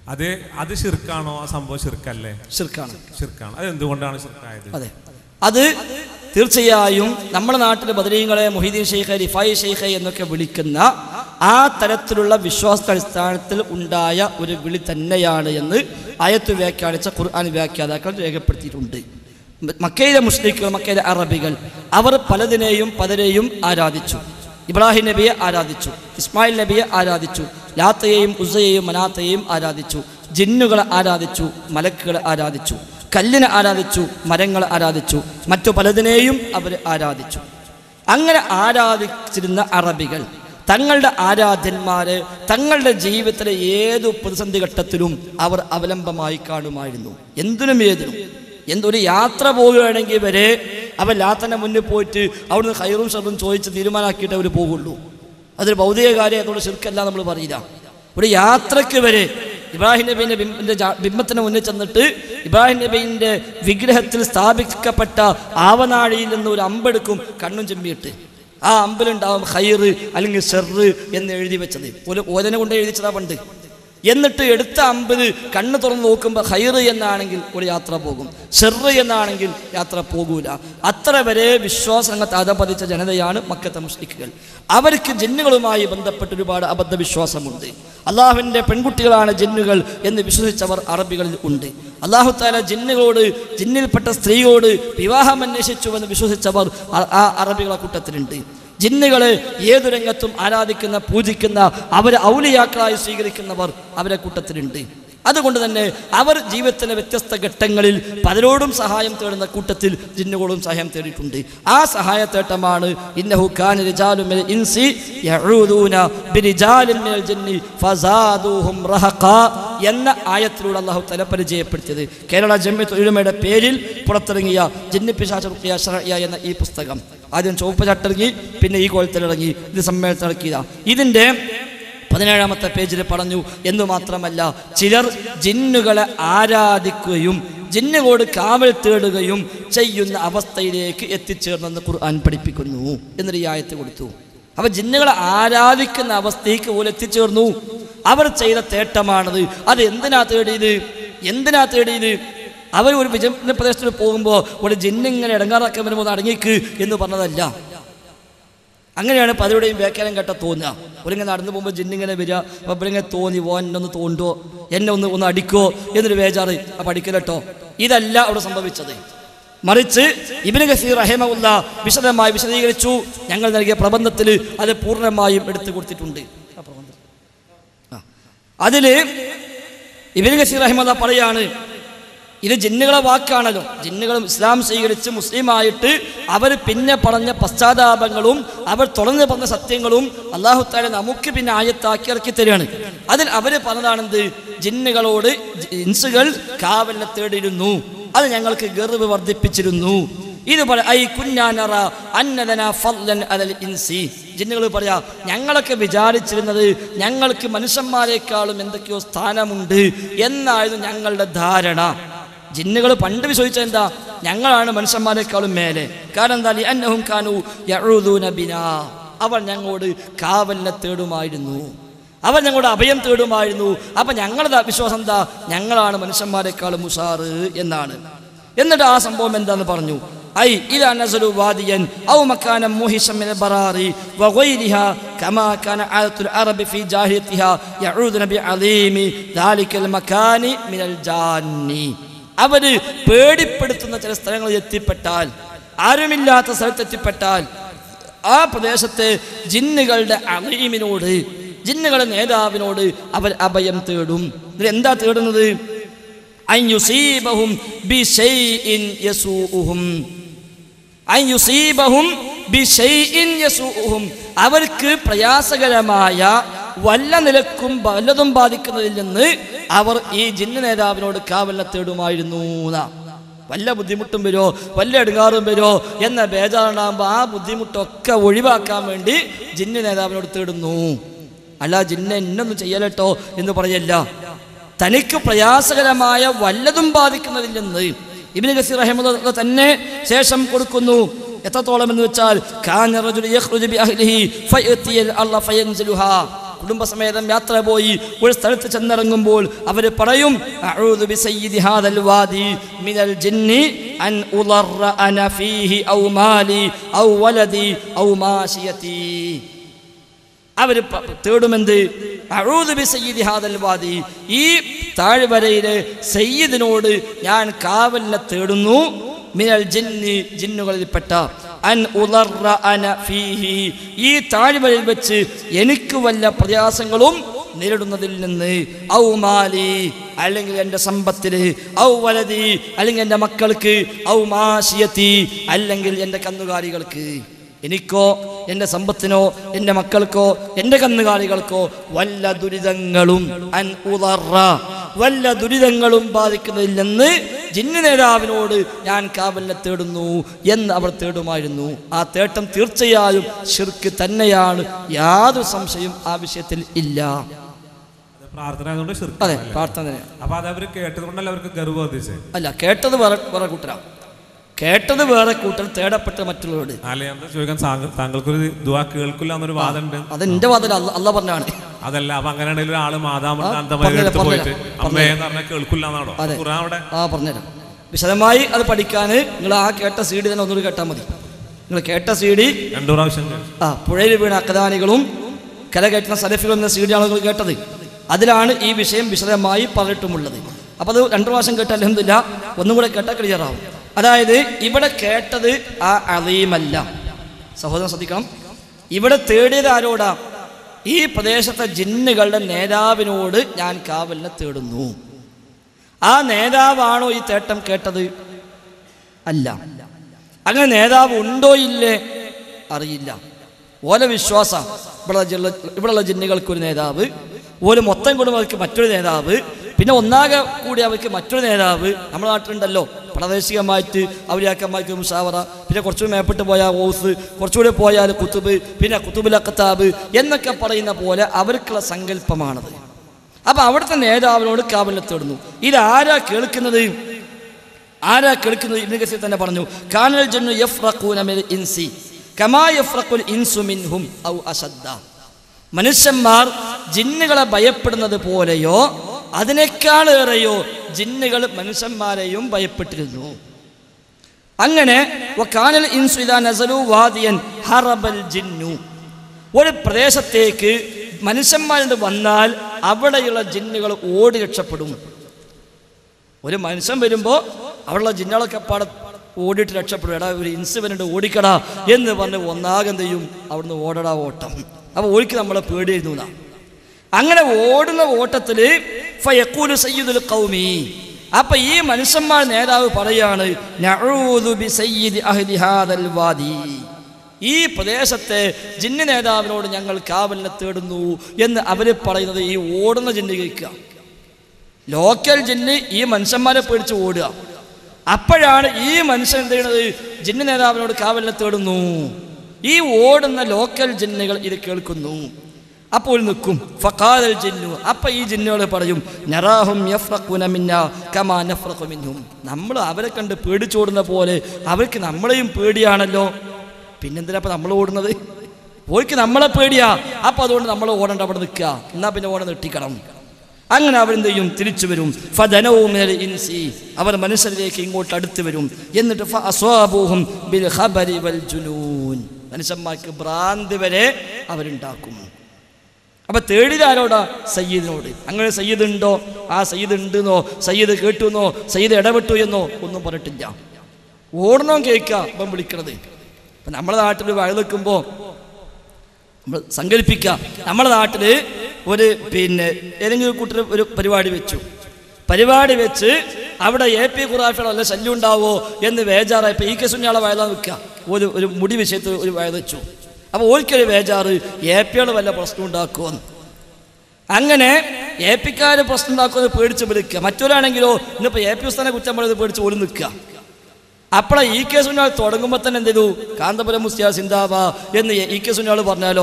അത് അത് ഷിർക്കാണോ ആ സംഭവം ഷിർക്കല്ലേ ഷിർക്കാണ് ഷിർക്കാണ് അത് എന്തുകൊണ്ടാണ് ഷിർക്കായത് അതെ അത് തീർച്ചയായും നമ്മുടെ നാട്ടിലെ ബദരീങ്ങളെ മൊഹീദ്ദീൻ ഷെയ്ഖ് റിഫായി ഷെയ്ഖ് എന്നൊക്കെ വിളിക്കുന്ന ആ തരത്തിലുള്ള വിശ്വാസ അടിസ്ഥാനത്തിൽ ഉണ്ടായ ഒരു വിളി തന്നെയാണ് എന്ന് ആയത്ത് വ്യാഖ്യാനിച്ച ഖുർആൻ വ്യാഖ്യാതാക്കൾ രേഖപ്പെടുത്തിയിട്ടുണ്ട് മക്കയിലെ മുസ്ലിക്കുകൾ മക്കയിലെ അറബികൾ അവർ പലതിനെയും പലരെയും ആരാധിച്ചു ഇബ്രാഹിം നബിയെ ആരാധിച്ചു ഇസ്മായിൽ നബിയെ ആരാധിച്ചു ലാത്തയെയും ഉസയെയും മനാത്തയെയും ആരാധിച്ചു ജിന്നുകളെ ആരാധിച്ചു മലക്കുകളെ ആരാധിച്ചു കല്ലിനെ ആരാധിച്ചു മരങ്ങളെ ആരാധിച്ചു മറ്റു പലതിനെയും അവർ ആരാധിച്ചു അങ്ങനെ ആരാധിച്ചിരുന്ന അറബികൾ തങ്ങളുടെ ആരാധ്യന്മാരെ തങ്ങളുടെ ജീവിതത്തിലെ ഏതു പ്രതിസന്ധി ഘട്ടത്തിലും അവർ അവലംബമായി കാണുമായിരുന്നു എന്തിനും ഏതിനും എന്തൊരു യാത്ര പോവുകയാണെങ്കിൽ വരെ അവർ ലാത്തൻ്റെ മുന്നിൽ പോയിട്ട് അവിടുന്ന് ഹൈറും ഷറും ചോദിച്ച് തീരുമാനമാക്കിയിട്ട് അവർ പോകുള്ളൂ അതൊരു ഭൗതിക കാര്യം അതുകൊണ്ട് ശിർക്കല്ല നമ്മൾ പറയില്ല ഒരു യാത്രക്ക് വരെ ഇബ്രാഹിം നബീൻ്റെ ബിംബിൻ്റെ ബിംബത്തിന് മുന്നിൽ ചെന്നിട്ട് ഇബ്രാഹിം നബീൻ്റെ വിഗ്രഹത്തിൽ സ്ഥാപിക്കപ്പെട്ട ആവനാഴിയിൽ നിന്ന് ഒരു അമ്പെടുക്കും കണ്ണും ചെമ്മിയിട്ട് ആ അമ്പിലുണ്ടാവും ഹൈറ് അല്ലെങ്കിൽ ഷെറ് എന്ന് എഴുതി വെച്ചത് ഒരു ഓലനെ കൊണ്ട് എഴുതിച്ചതാ പണ്ട് എന്നിട്ട് എടുത്ത അമ്പത് കണ്ണ് തുറന്ന് നോക്കുമ്പോൾ ഹൈറ് എന്നാണെങ്കിൽ ഒരു യാത്ര പോകും ഷെറ് എന്നാണെങ്കിൽ യാത്ര പോകൂല അത്ര വരെ വിശ്വാസരംഗത്ത് അധപതിച്ച ജനതയാണ് മക്കത്തെ മുസ്ലിക്കുകൾ അവർക്ക് ജിന്നുകളുമായി ബന്ധപ്പെട്ട് ഒരുപാട് അബദ്ധ വിശ്വാസമുണ്ട് അള്ളാഹുവിൻ്റെ പെൺകുട്ടികളാണ് ജിന്നുകൾ എന്ന് വിശ്വസിച്ചവർ അറബികളിൽ ഉണ്ട് അള്ളാഹു താല ജിന്നുകളോട് ജിന്നിൽപ്പെട്ട സ്ത്രീയോട് വിവാഹം അന്വേഷിച്ചുവെന്ന് വിശ്വസിച്ചവർ ആ- ആ അറബികളെ കൂട്ടത്തിലുണ്ട് ജിന്നുകളെ ഏതു രംഗത്തും ആരാധിക്കുന്ന പൂജിക്കുന്ന അവരെ ഔലിയാക്കളായി സ്വീകരിക്കുന്നവർ അവരെ കൂട്ടത്തിലുണ്ട് അതുകൊണ്ട് തന്നെ അവർ ജീവിതത്തിലെ വ്യത്യസ്ത ഘട്ടങ്ങളിൽ പലരോടും സഹായം തേടുന്ന കൂട്ടത്തിൽ ജിന്നുകളോടും സഹായം തേടിയിട്ടുണ്ട് ആ സഹായത്തേട്ടമാണ് ഇന്നഹു ഖാൻ റിജാലു മിനൽ ഇൻസി യഊദൂന ബിരിജാലിൻ മിനൽ ജിന്നി ഫസാദൂഹും റഹഖാ എന്ന ആയത്തിലൂടെ അള്ളാഹു തല പരിചയപ്പെടുത്തിയത് കേരള ജമ്മിയത്ത് ഉലമയുടെ പേരിൽ പുറത്തിറങ്ങിയ ജിന്നി പിശാച റുഖിയ ശറഇയ എന്ന ഈ പുസ്തകം ആദ്യം ചുവപ്പ് ചട്ടിറങ്ങി പിന്നെ ഈ കോലത്തിലിറങ്ങി ഇത് സമ്മേളനത്തിൽ ഇറക്കിയതാ ഇതിൻ്റെ പതിനേഴാമത്തെ പേജിൽ പറഞ്ഞു എന്ന് മാത്രമല്ല ചിലർ ജിന്നുകളെ ആരാധിക്കുകയും ജിന്നുകളോട് കാവൽ തേടുകയും ചെയ്യുന്ന അവസ്ഥയിലേക്ക് എത്തിച്ചേർന്നെന്ന് ഖുർആൻ പഠിപ്പിക്കുന്നു എന്നൊരു ഈ ആയത്ത് കൊടുത്തു അപ്പൊ ജിന്നുകളെ ആരാധിക്കുന്ന അവസ്ഥയ്ക്ക് പോലും എത്തിച്ചേർന്നു അവർ ചെയ്ത തേട്ടമാണത് അത് എന്തിനാ തേടിയത് എന്തിനാ തേടിയത് അവർ ഒരു വിജയ പ്രദേശത്ത് പോകുമ്പോൾ ഒരു ജിന്നിങ്ങനെ ഇടങ്ങാറാക്കാൻ വരുമ്പോൾ ഒന്ന് അടങ്ങിക്ക് എന്ന് പറഞ്ഞതല്ല അങ്ങനെയാണ് പലരുടെയും വ്യാഖ്യാനം കേട്ട തോന്നുക ഒരിങ്ങനെ നടന്നു പോകുമ്പോൾ ജിന്നിങ്ങനെ വരിക അപ്പോൾ ഇവരിങ്ങനെ തോന്നി ഓ എന്നെ ഒന്ന് തോണ്ടോ എന്നെ ഒന്ന് ഒന്ന് അടിക്കോ എന്നൊരു ബേജാറ് അപ്പം അടിക്കലട്ടോ ഇതല്ല അവിടെ സംഭവിച്ചത് മറിച്ച് ഇബിന് ഗസീർ റഹേമുല്ല വിശദമായി വിശദീകരിച്ചു ഞങ്ങൾ നൽകിയ പ്രബന്ധത്തിൽ അത് പൂർണ്ണമായും എടുത്തു കൊടുത്തിട്ടുണ്ട് ആ പ്രബന്ധം. ആ. അതില് ഇബിന് ഗസീർ റഹിമല്ല പറയാണ് ഇത് ജിന്നുകളെ വാക്കാണല്ലോ ജിന്നുകളും ഇസ്ലാം സ്വീകരിച്ച് മുസ്ലിമായിട്ട് അവർ പിന്നെ പറഞ്ഞ പശ്ചാത്താപങ്ങളും അവർ തുറന്നു പറഞ്ഞ സത്യങ്ങളും അള്ളാഹു താല നമുക്ക് പിന്നെ ആയത്താക്കി ഇറക്കി തരികയാണ് അതിൽ അവർ പറഞ്ഞതാണെന്ത് ജിന്നുകളോട് ജി- ഇൻസുകൾ കാവലിനെ തേടിയിരുന്നു അത് ഞങ്ങൾക്ക് ഗർവ് വർദ്ധിപ്പിച്ചിരുന്നു ഇത് പറ ഐ കുഞ്ഞാനറ അന്നദന ഫദ്ലൻ അലൽ ഇൻസി ജിന്നുകൾ പറയാ ഞങ്ങളൊക്കെ വിചാരിച്ചിരുന്നത് ഞങ്ങൾക്ക് മനുഷ്യന്മാരെക്കാളും എന്തൊക്കെയോ സ്ഥാനമുണ്ട് എന്നായിരുന്നു ഞങ്ങളുടെ ധാരണ ജിന്നുകൾ പണ്ട് വിശ്വസിച്ചത് എന്താ ഞങ്ങളാണ് മനുഷ്യന്മാരെക്കാളും മേലെ കാരണം എന്താ അന്നഹും കാനു യഊദൂന ബിനാ അവർ ഞങ്ങളോട് കാവലിനെ തേടുമായിരുന്നു അവർ ഞങ്ങളുടെ അഭയം തേടുമായിരുന്നു അപ്പൊ ഞങ്ങളുടെ വിശ്വാസം എന്താ ഞങ്ങളാണ് മനുഷ്യന്മാരെക്കാളും ഉഷാറ് എന്നാണ് എന്നിട്ട് ആ സംഭവം എന്താന്ന് പറഞ്ഞു ഐ ഇതാ നസലു വാദിയൻ ഔ മക്കാനം മുഹിശം മിനൽ ബറാറി വഗൈരിഹാ കമാ കാന ആദത്തുൽ അറബി ഫീ ജാഹിലിയത്തിഹാ യഊദുന ബിഅലീമി ദാലിക്കൽ മക്കാനി മിനൽ ജാന്നി അവര് പേടിപ്പെടുത്തുന്ന ചില സ്ഥലങ്ങളിൽ എത്തിപ്പെട്ടാൽ ആരുമില്ലാത്ത സ്ഥലത്ത് എത്തിപ്പെട്ടാൽ ആ പ്രദേശത്തെ ജിന്നുകളുടെ അലീമിനോട് ജിന്നുകളുടെ നേതാവിനോട് അവർ അഭയം തേടും ഇതിൽ എന്താ തേടുന്നത് അൻ യുസീബഹും ബിശൈഇൻ യസൂഉഹും അൻ യുസീബഹും ബിശൈഇൻ യസൂഉഹും അവർക്ക് പ്രയാസകരമായ വല്ല നിലക്കും വല്ലതും ബാധിക്കുന്നതിൽ നിന്ന് അവർ ഈ ജിന്ന് നേതാവിനോട് കാവലിനെ തേടുമായിരുന്നു എന്നാ. വല്ല ബുദ്ധിമുട്ടും വരുമോ വല്ല എടുങ്ങാറും വരുമോ എന്ന ബേജാറുണ്ടാകുമ്പോൾ ആ ബുദ്ധിമുട്ടൊക്കെ ഒഴിവാക്കാൻ വേണ്ടി ജിന്ന് നേതാവിനോട് തേടുന്നു അല്ല ജിന്നെ എന്നൊന്നും ചെയ്യലട്ടോ എന്ന് പറയല്ല തനിക്ക് പ്രയാസകരമായ വല്ലതും ബാധിക്കുന്നതിൽ നിന്ന് ഇബിന് ഗസീർ റഹിമദ് തന്നെ ശേഷം കൊടുക്കുന്നു എത്രത്തോളം എന്ന് വെച്ചാൽ കാന റജുലു യഖ്റുജു ബി അഹ്ലിഹി ഫയത്തിയൽ അല്ലാഹ് ഫയൻസിലുഹാ കുടുംബസമേതം യാത്ര പോയി ഒരു സ്ഥലത്ത് ചെന്നിറങ്ങുമ്പോൾ അവർ പറയും "അഊദു ബിസയ്യിദി ഹാദൽ വാദി മിനൽ ജിന്നി അൻ ഉളറ അന ഫീഹി ഔ മാലി ഔ വലദി ഔ മാശിയതി അവർ തേടുമെന്ത് അഊദു ബിസയ്യിദി ഹാദൽ വാദി ഈ താഴ്വരയിലെ സയ്യിദിനോട് ഞാൻ കാവലിനെ തേടുന്നു മിനൽ ജിന്നി ജിന്നുകളിൽപ്പെട്ട അൻ ഉളറ അന ഫീഹി ഈ താഴ്വരയിൽ വെച്ച് എനിക്ക് വല്ല പ്രയാസങ്ങളും നേരിടുന്നതിൽ നിന്ന് ഔ മാലി അല്ലെങ്കിൽ എൻ്റെ സമ്പത്തിന് ഔ വലതി അല്ലെങ്കിൽ എൻ്റെ മക്കൾക്ക് ഔ മാശിയത്തി അല്ലെങ്കിൽ എൻ്റെ കന്നുകാലികൾക്ക് എനിക്കോ എൻ്റെ സമ്പത്തിനോ എൻ്റെ മക്കൾക്കോ എൻ്റെ കന്നുകാലികൾക്കോ വല്ല ദുരിതങ്ങളും അൻ ഉളറ വല്ല ദുരിതങ്ങളും ബാധിക്കുന്നതിൽ നിന്ന് ജിന്നു നേതാവിനോട് ഞാൻ കാവലിനെ തേടുന്നു എന്ന് അവർ തേടുമായിരുന്നു ആ തേട്ടം തീർച്ചയായും ഷിർക്ക് തന്നെയാണ് യാതൊരു സംശയം ആ വിഷയത്തിൽ ഇല്ല അത് പ്രാർത്ഥന ആയതുകൊണ്ട് അതെ ശിർക്കല്ല. പ്രാർത്ഥന തന്നെ. അപ്പൊ അത് അവർ കേട്ടത് കൊണ്ടല്ല അവർക്ക് ഗർവ് വർദ്ധിച്ചത് അല്ല കേട്ടത് വേറെ വേറെ കൂട്ടരാ കേട്ടത് വേറെ കൂട്ടർ തേടപ്പെട്ട മറ്റുള്ളവരോട് അല്ലെ എന്താ ചോദിക്കാൻ താങ്കൾ- താങ്കൾക്കൊരു ദുവാ കേൾക്കില്ല എന്നൊരു വാദം ഉണ്ട് അത് എൻ്റെ വാതിൽ അല്ല അല്ല പറഞ്ഞാണ് അതല്ല അപ്പൊ അങ്ങനെയാണെങ്കിൽ ഒരാള് മാതാമന്റെ ആ, അന്തമായി പറഞ്ഞുതരാം, എടുത്ത് പോയിട്ട് പറഞ്ഞുതരാം, അമ്മയെ എന്ന് പറഞ്ഞാൽ കേൾക്കില്ല എന്നാണോ അതെ. ഖുർആൻ അവിടെ ആ പറഞ്ഞുതരാം വിശദമായി അത് പഠിക്കാൻ നിങ്ങൾ ആ കേട്ട സി ഡി തന്നെ ഒന്നുകൂടി കേട്ടാൽ മതി നിങ്ങൾ കേട്ട സി ഡി രണ്ടു പ്രാവശ്യം കേട്ടു. ആ പുഴയിൽ വീണ അക്കദാനികളും കരകയറ്റുന്ന സലഫികളും എന്ന സി ഡി ആളുകൾ കേട്ടത് അതിലാണ് ഈ വിഷയം വിശദമായി പറഞ്ഞിട്ടുമുള്ളത് അപ്പോൾ അത് രണ്ടു പ്രാവശ്യം കേട്ട അലഹമില്ല ഒന്നും കൂടെ കേട്ടാൽ ക്ലിയർ ആവും അതായത് ഇവിടെ കേട്ടത് ആ അലീമല്ല സഹോദരൻ ശ്രദ്ധിക്കണം ഇവിടെ തേടിയത് ആരോടാ ഈ പ്രദേശത്തെ ജിന്നുകളുടെ നേതാവിനോട് ഞാൻ കാവലിനെ തേടുന്നു ആ നേതാവാണോ ഈ തേട്ടം കേട്ടത് അല്ല അങ്ങനെ നേതാവ് ഉണ്ടോ ഇല്ലേ അറിയില്ല ഓല വിശ്വാസം ഇവിടെ ജില്ല ഇവിടെയുള്ള ജിന്നുകൾക്ക് ഒരു നേതാവ് ഓല് മൊത്തം കുടുംബർക്ക് മറ്റൊരു നേതാവ് പിന്നെ ഒന്നാകെ കൂടി അവർക്ക് മറ്റൊരു നേതാവ് നമ്മുടെ നാട്ടിലുണ്ടല്ലോ പ്രാദേശികമായിട്ട് അവരിയാക്കന്മാർക്ക് മുഷാവറ പിന്നെ കുറച്ചുകൂടി മേപ്പെട്ട് പോയാൽ ഓസ് കുറച്ചുകൂടി പോയാൽ കുത്തുബ് പിന്നെ കുത്തുബുൽ അക്കത്താബ് എന്നൊക്കെ പറയുന്ന പോലെ അവർക്കുള്ള സങ്കല്പമാണത് അപ്പൊ അവിടുത്തെ നേതാവിനോട് കാവലിനെ തേടുന്നു ഇതാരാ കേൾക്കുന്നത് ആരാ കേൾക്കുന്നത് ഇബ്നു കസീർ തന്നെ പറഞ്ഞു കാനൽ ജന്നു യഫ്റഖൂന മിൽ ഇൻസി കമാ യഫ്റഖുൽ ഇൻസു മിൻഹും ഔ അശദ്ദ മനുഷ്യന്മാർ ജിന്നുകളെ ഭയപ്പെടുന്നത് പോലെയോ അതിനേക്കാളേറെയോ ജിന്നുകൾ മനുഷ്യന്മാരെയും ഭയപ്പെട്ടിരുന്നു അങ്ങനെ വകാനൽ ഇൻസു ഇദാ നസലു വാദിയൻ ഹറബൽ ജിന്നു ഒരു പ്രദേശത്തേക്ക് മനുഷ്യന്മാരിൽ വന്നാൽ അവിടെയുള്ള ജിന്നുകൾ ഓടി രക്ഷപ്പെടും ഒരു മനുഷ്യൻ വരുമ്പോൾ അവിടെയുള്ള ജിന്നുകളൊക്കെ പാടെ ഓടിയിട്ട് രക്ഷപ്പെടും എടാ ഒരു ഇൻസ് വരുന്നുണ്ട് ഓടിക്കടാ എന്ന് പറഞ്ഞ് ഒന്നാകം ചെയ്യും അവിടുന്ന് ഓടടാ ഓട്ടം അപ്പോൾ ഓടിക്ക് നമ്മളെ പേടിയായിരുന്നു എന്നാ അങ്ങനെ ഓടുന്ന ഓട്ടത്തിൽ ഫയക്കൂലു സയ്യിദുൽ ഖൗമി അപ്പൊ ഈ മനുഷ്യന്മാർ നേതാവ് പറയാണ് നഊദു ബി സയ്യിദി അഹ്ലി ഹാദൽ വാദി ഈ പ്രദേശത്തെ ജിന്ന് നേതാവിനോട് ഞങ്ങൾ കാവലിനെ തേടുന്നു എന്ന് അവർ പറയുന്നത് ഈ ഓടുന്ന ജിന്ന് കേൾക്കുക ലോക്കൽ ജിന്ന് ഈ മനുഷ്യന്മാരെ പേടിച്ച് ഓടുക അപ്പോഴാണ് ഈ മനുഷ്യൻ എന്ത് ചെയ്യണത് ജിന്ന് നേതാവിനോട് കാവലിനെ തേടുന്നു ഈ ഓടുന്ന ലോക്കൽ ജിന്നുകൾ ഇത് കേൾക്കുന്നു അപ്പോൾ നിൽക്കും ഫഖാദൽ ജിന്നു അപ്പൊ ഈ ജിന്നുകൾ പറയും നറാഹും യഫ്രഖുന മിന്ന കമാ നഫ്രഖു മിൻഹും നമ്മൾ അവരെ കണ്ട് പേടിച്ചോടുന്ന പോലെ അവർക്ക് നമ്മളെയും പേടിയാണല്ലോ പിന്നെന്തിനാ അപ്പൊ നമ്മൾ ഓടുന്നത് ഓർക്ക് നമ്മളെ പേടിയാ അപ്പൊ അതുകൊണ്ട് നമ്മൾ ഓടണ്ട അവിടെ നിൽക്കുക എന്നാ പിന്നെ ഓട നെട്ടിക്കണം അങ്ങനെ അവരെന്ത് ചെയ്യും തിരിച്ചു വരും ഫദനവും മിനൽ ഇൻസി അവർ മനുഷ്യരിലേക്ക് ഇങ്ങോട്ട് അടുത്ത് വരും എന്നിട്ട് ഫഅസ്വാബൂഹും ബിൽ ഖബരി വൽ ജുനൂൻ മനുഷ്യന്മാർക്ക് ഭ്രാന്തി വരെ അവരുണ്ടാക്കും അപ്പൊ തേടിയത് ആരോടാ സയ്യിദിനോട് അങ്ങനെ സയ്യിദ് ഉണ്ടോ ആ സയ്യിദ് ഉണ്ടെന്നോ സയ്യിദ് കേട്ടു എന്നോ സയ്യിദ് ഇടപെട്ടു എന്നോ ഒന്നും പറഞ്ഞിട്ടില്ല ഓടണോ കേൾക്കുക ഇപ്പം വിളിക്കണത് ഇപ്പം നമ്മുടെ നാട്ടിൽ വഴ നിൽക്കുമ്പോൾ നമ്മൾ സങ്കല്പിക്കുക നമ്മുടെ നാട്ടിൽ ഒരു പിന്നെ ഏതെങ്കിലും കൂട്ടർ ഒരു പരിപാടി വെച്ചു പരിപാടി വെച്ച് അവിടെ എ പി ഖുറാഫിയുടെ വല്ല ശല്യം ഉണ്ടാവോ എന്ന് വേജാറായി ഇപ്പം ഈ കെസുഞ്ഞാളെ വയലാ നിൽക്കുക ഒരു ഒരു മുടി വിഷയത്തിൽ ഒരു വയ വെച്ചു അപ്പോൾ ഓൽക്കൊരു വേജാറ് എ പിയുടെ വല്ല പ്രശ്നം ഉണ്ടാക്കുമെന്ന് അങ്ങനെ എ പിക്കാർ പ്രശ്നം ഉണ്ടാക്കുമെന്ന് പേടിച്ച് വിളിക്കുക മറ്റൊരാണെങ്കിലോ ഇന്നിപ്പോൾ എ പി ഉസ്താനെ കുറ്റം പറയുന്നത് പേടിച്ച് ഓടി നിൽക്കുക അപ്പോഴാ ഈ കെ സുനാൾ തുടങ്ങുമ്പോൾ തന്നെ എന്ത് ചെയ്തു കാന്തപുരം മുസ്തിയ സിന്താബ എന്ന് ഈ കെ സുനാൾ പറഞ്ഞാലോ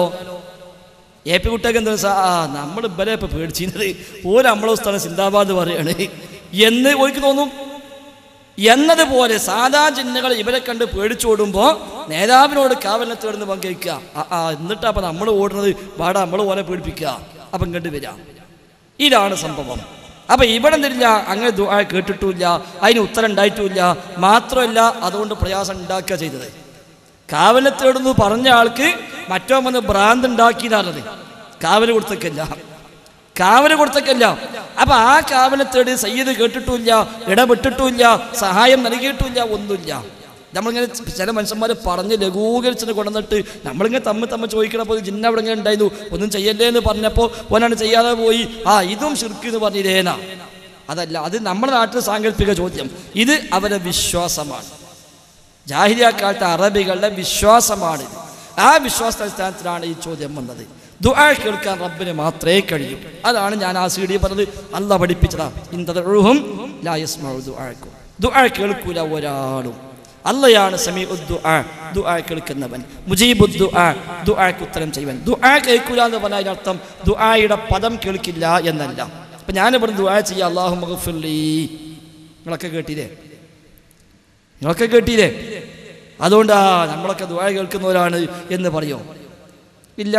എ പി കുട്ടിയൊക്കെ എന്താ സാ ആ നമ്മൾ ഇവരെ ഇപ്പം പേടിച്ചിരുന്നത് ഓരോ നമ്മളെ സ്ഥലം സിന്താബാദ് പറയാണ് എന്ന് ഓർക്ക് തോന്നും എന്നതുപോലെ സാധാ ജിന്നുകൾ ഇവരെ കണ്ട് പേടിച്ചോടുമ്പോൾ നേതാവിനോട് കാവലിനെ തേടുന്ന് പങ്കെടുക്കുക ആ ആ എന്നിട്ടാ അപ്പം നമ്മൾ ഓടുന്നത് പാടാ നമ്മൾ ഓനെ പേടിപ്പിക്കുക അപ്പം ഇങ്ങോട്ട് വരാം ഇതാണ് സംഭവം അപ്പൊ ഇവിടെ എന്തില്ല അങ്ങനെ ദുആ കേട്ടിട്ടുമില്ല അതിന് ഉത്തരം ഉണ്ടായിട്ടുമില്ല മാത്രമല്ല അതുകൊണ്ട് പ്രയാസം ഉണ്ടാക്കുക ചെയ്തത് കാവലെ തേടുന്നു പറഞ്ഞ ആൾക്ക് മറ്റോ വന്ന് ഭ്രാന്ത് ഉണ്ടാക്കിയതാണത് കാവല് കൊടുത്തക്കല്ല കാവല് കൊടുത്തക്കല്ല അപ്പൊ ആ കാവലെ തേടി സയ്യിദ് കേട്ടിട്ടുമില്ല ഇടപെട്ടിട്ടുമില്ല സഹായം നൽകിയിട്ടുമില്ല ഒന്നുമില്ല നമ്മളിങ്ങനെ ചില മനുഷ്യന്മാർ പറഞ്ഞ് ലഘൂകരിച്ചിട്ട് കൊണ്ടുവന്നിട്ട് നമ്മളിങ്ങനെ തമ്മിൽ തമ്മിൽ ചോദിക്കണപ്പോൾ ജിന്ന അവിടെ ഇങ്ങനെ ഉണ്ടായിരുന്നു ഒന്നും ചെയ്യല്ലേ എന്ന് പറഞ്ഞപ്പോൾ ഓനാണ് ചെയ്യാതെ പോയി ആ ഇതും ശിർക്ക് എന്ന് പറഞ്ഞില്ലേനാ അതല്ല അത് നമ്മുടെ നാട്ടിൽ സാങ്കല്പിക ചോദ്യം ഇത് അവരുടെ വിശ്വാസമാണ് ജാഹിരിയ കാലത്തെ അറബികളുടെ വിശ്വാസമാണിത് ആ വിശ്വാസ അടിസ്ഥാനത്തിലാണ് ഈ ചോദ്യം വന്നത് ദുആ കേൾക്കാൻ റബ്ബിന് മാത്രമേ കഴിയൂ അതാണ് ഞാൻ ആ സീഡി പറഞ്ഞത് അല്ല പഠിപ്പിച്ചതാ ഇന്തറുഹും ലായസ്മഉ ദുആക്കും ദുആ കേൾക്കൂല ഒരാളും അല്ലയാണ് സമീ ദുആ ദുആ കേൾക്കുന്നവൻ മുജീബു ദുആ ദുആക്ക് ഉത്തരം ചെയ്യുവൻ ദുആ കേൾക്കൂല എന്ന് പറഞ്ഞാൽ അതിനർത്ഥം ദുആയുടെ പദം കേൾക്കില്ല എന്നല്ല അപ്പൊ ഞാനിവിടെ ദുആ ചെയ്യാം അള്ളാഹു മഗഫിർലി നിങ്ങളൊക്കെ കേട്ടില്ലേ നിങ്ങളൊക്കെ കേട്ടില്ലേ അതുകൊണ്ടാ നമ്മളൊക്കെ ദുആ കേൾക്കുന്നവരാണ് എന്ന് പറയോ ഇല്ല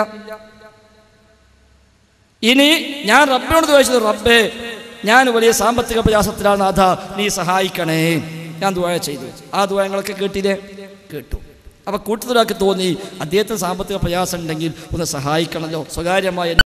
ഇനി ഞാൻ റബ്ബിനോട് ചോദിച്ചത് റബ്ബേ ഞാൻ വലിയ സാമ്പത്തിക പ്രയാസത്തിലാണ് അഥ നീ സഹായിക്കണേ ഞാൻ ദുആ ചെയ്തു ആ ദുആ നിങ്ങളൊക്കെ കേട്ടില്ലേ കേട്ടു അപ്പൊ കൂട്ടത്തിലൊക്കെ തോന്നി അദ്ദേഹത്തിന് സാമ്പത്തിക പ്രയാസം ഉണ്ടെങ്കിൽ ഒന്ന് സഹായിക്കണമല്ലോ സ്വകാര്യമായ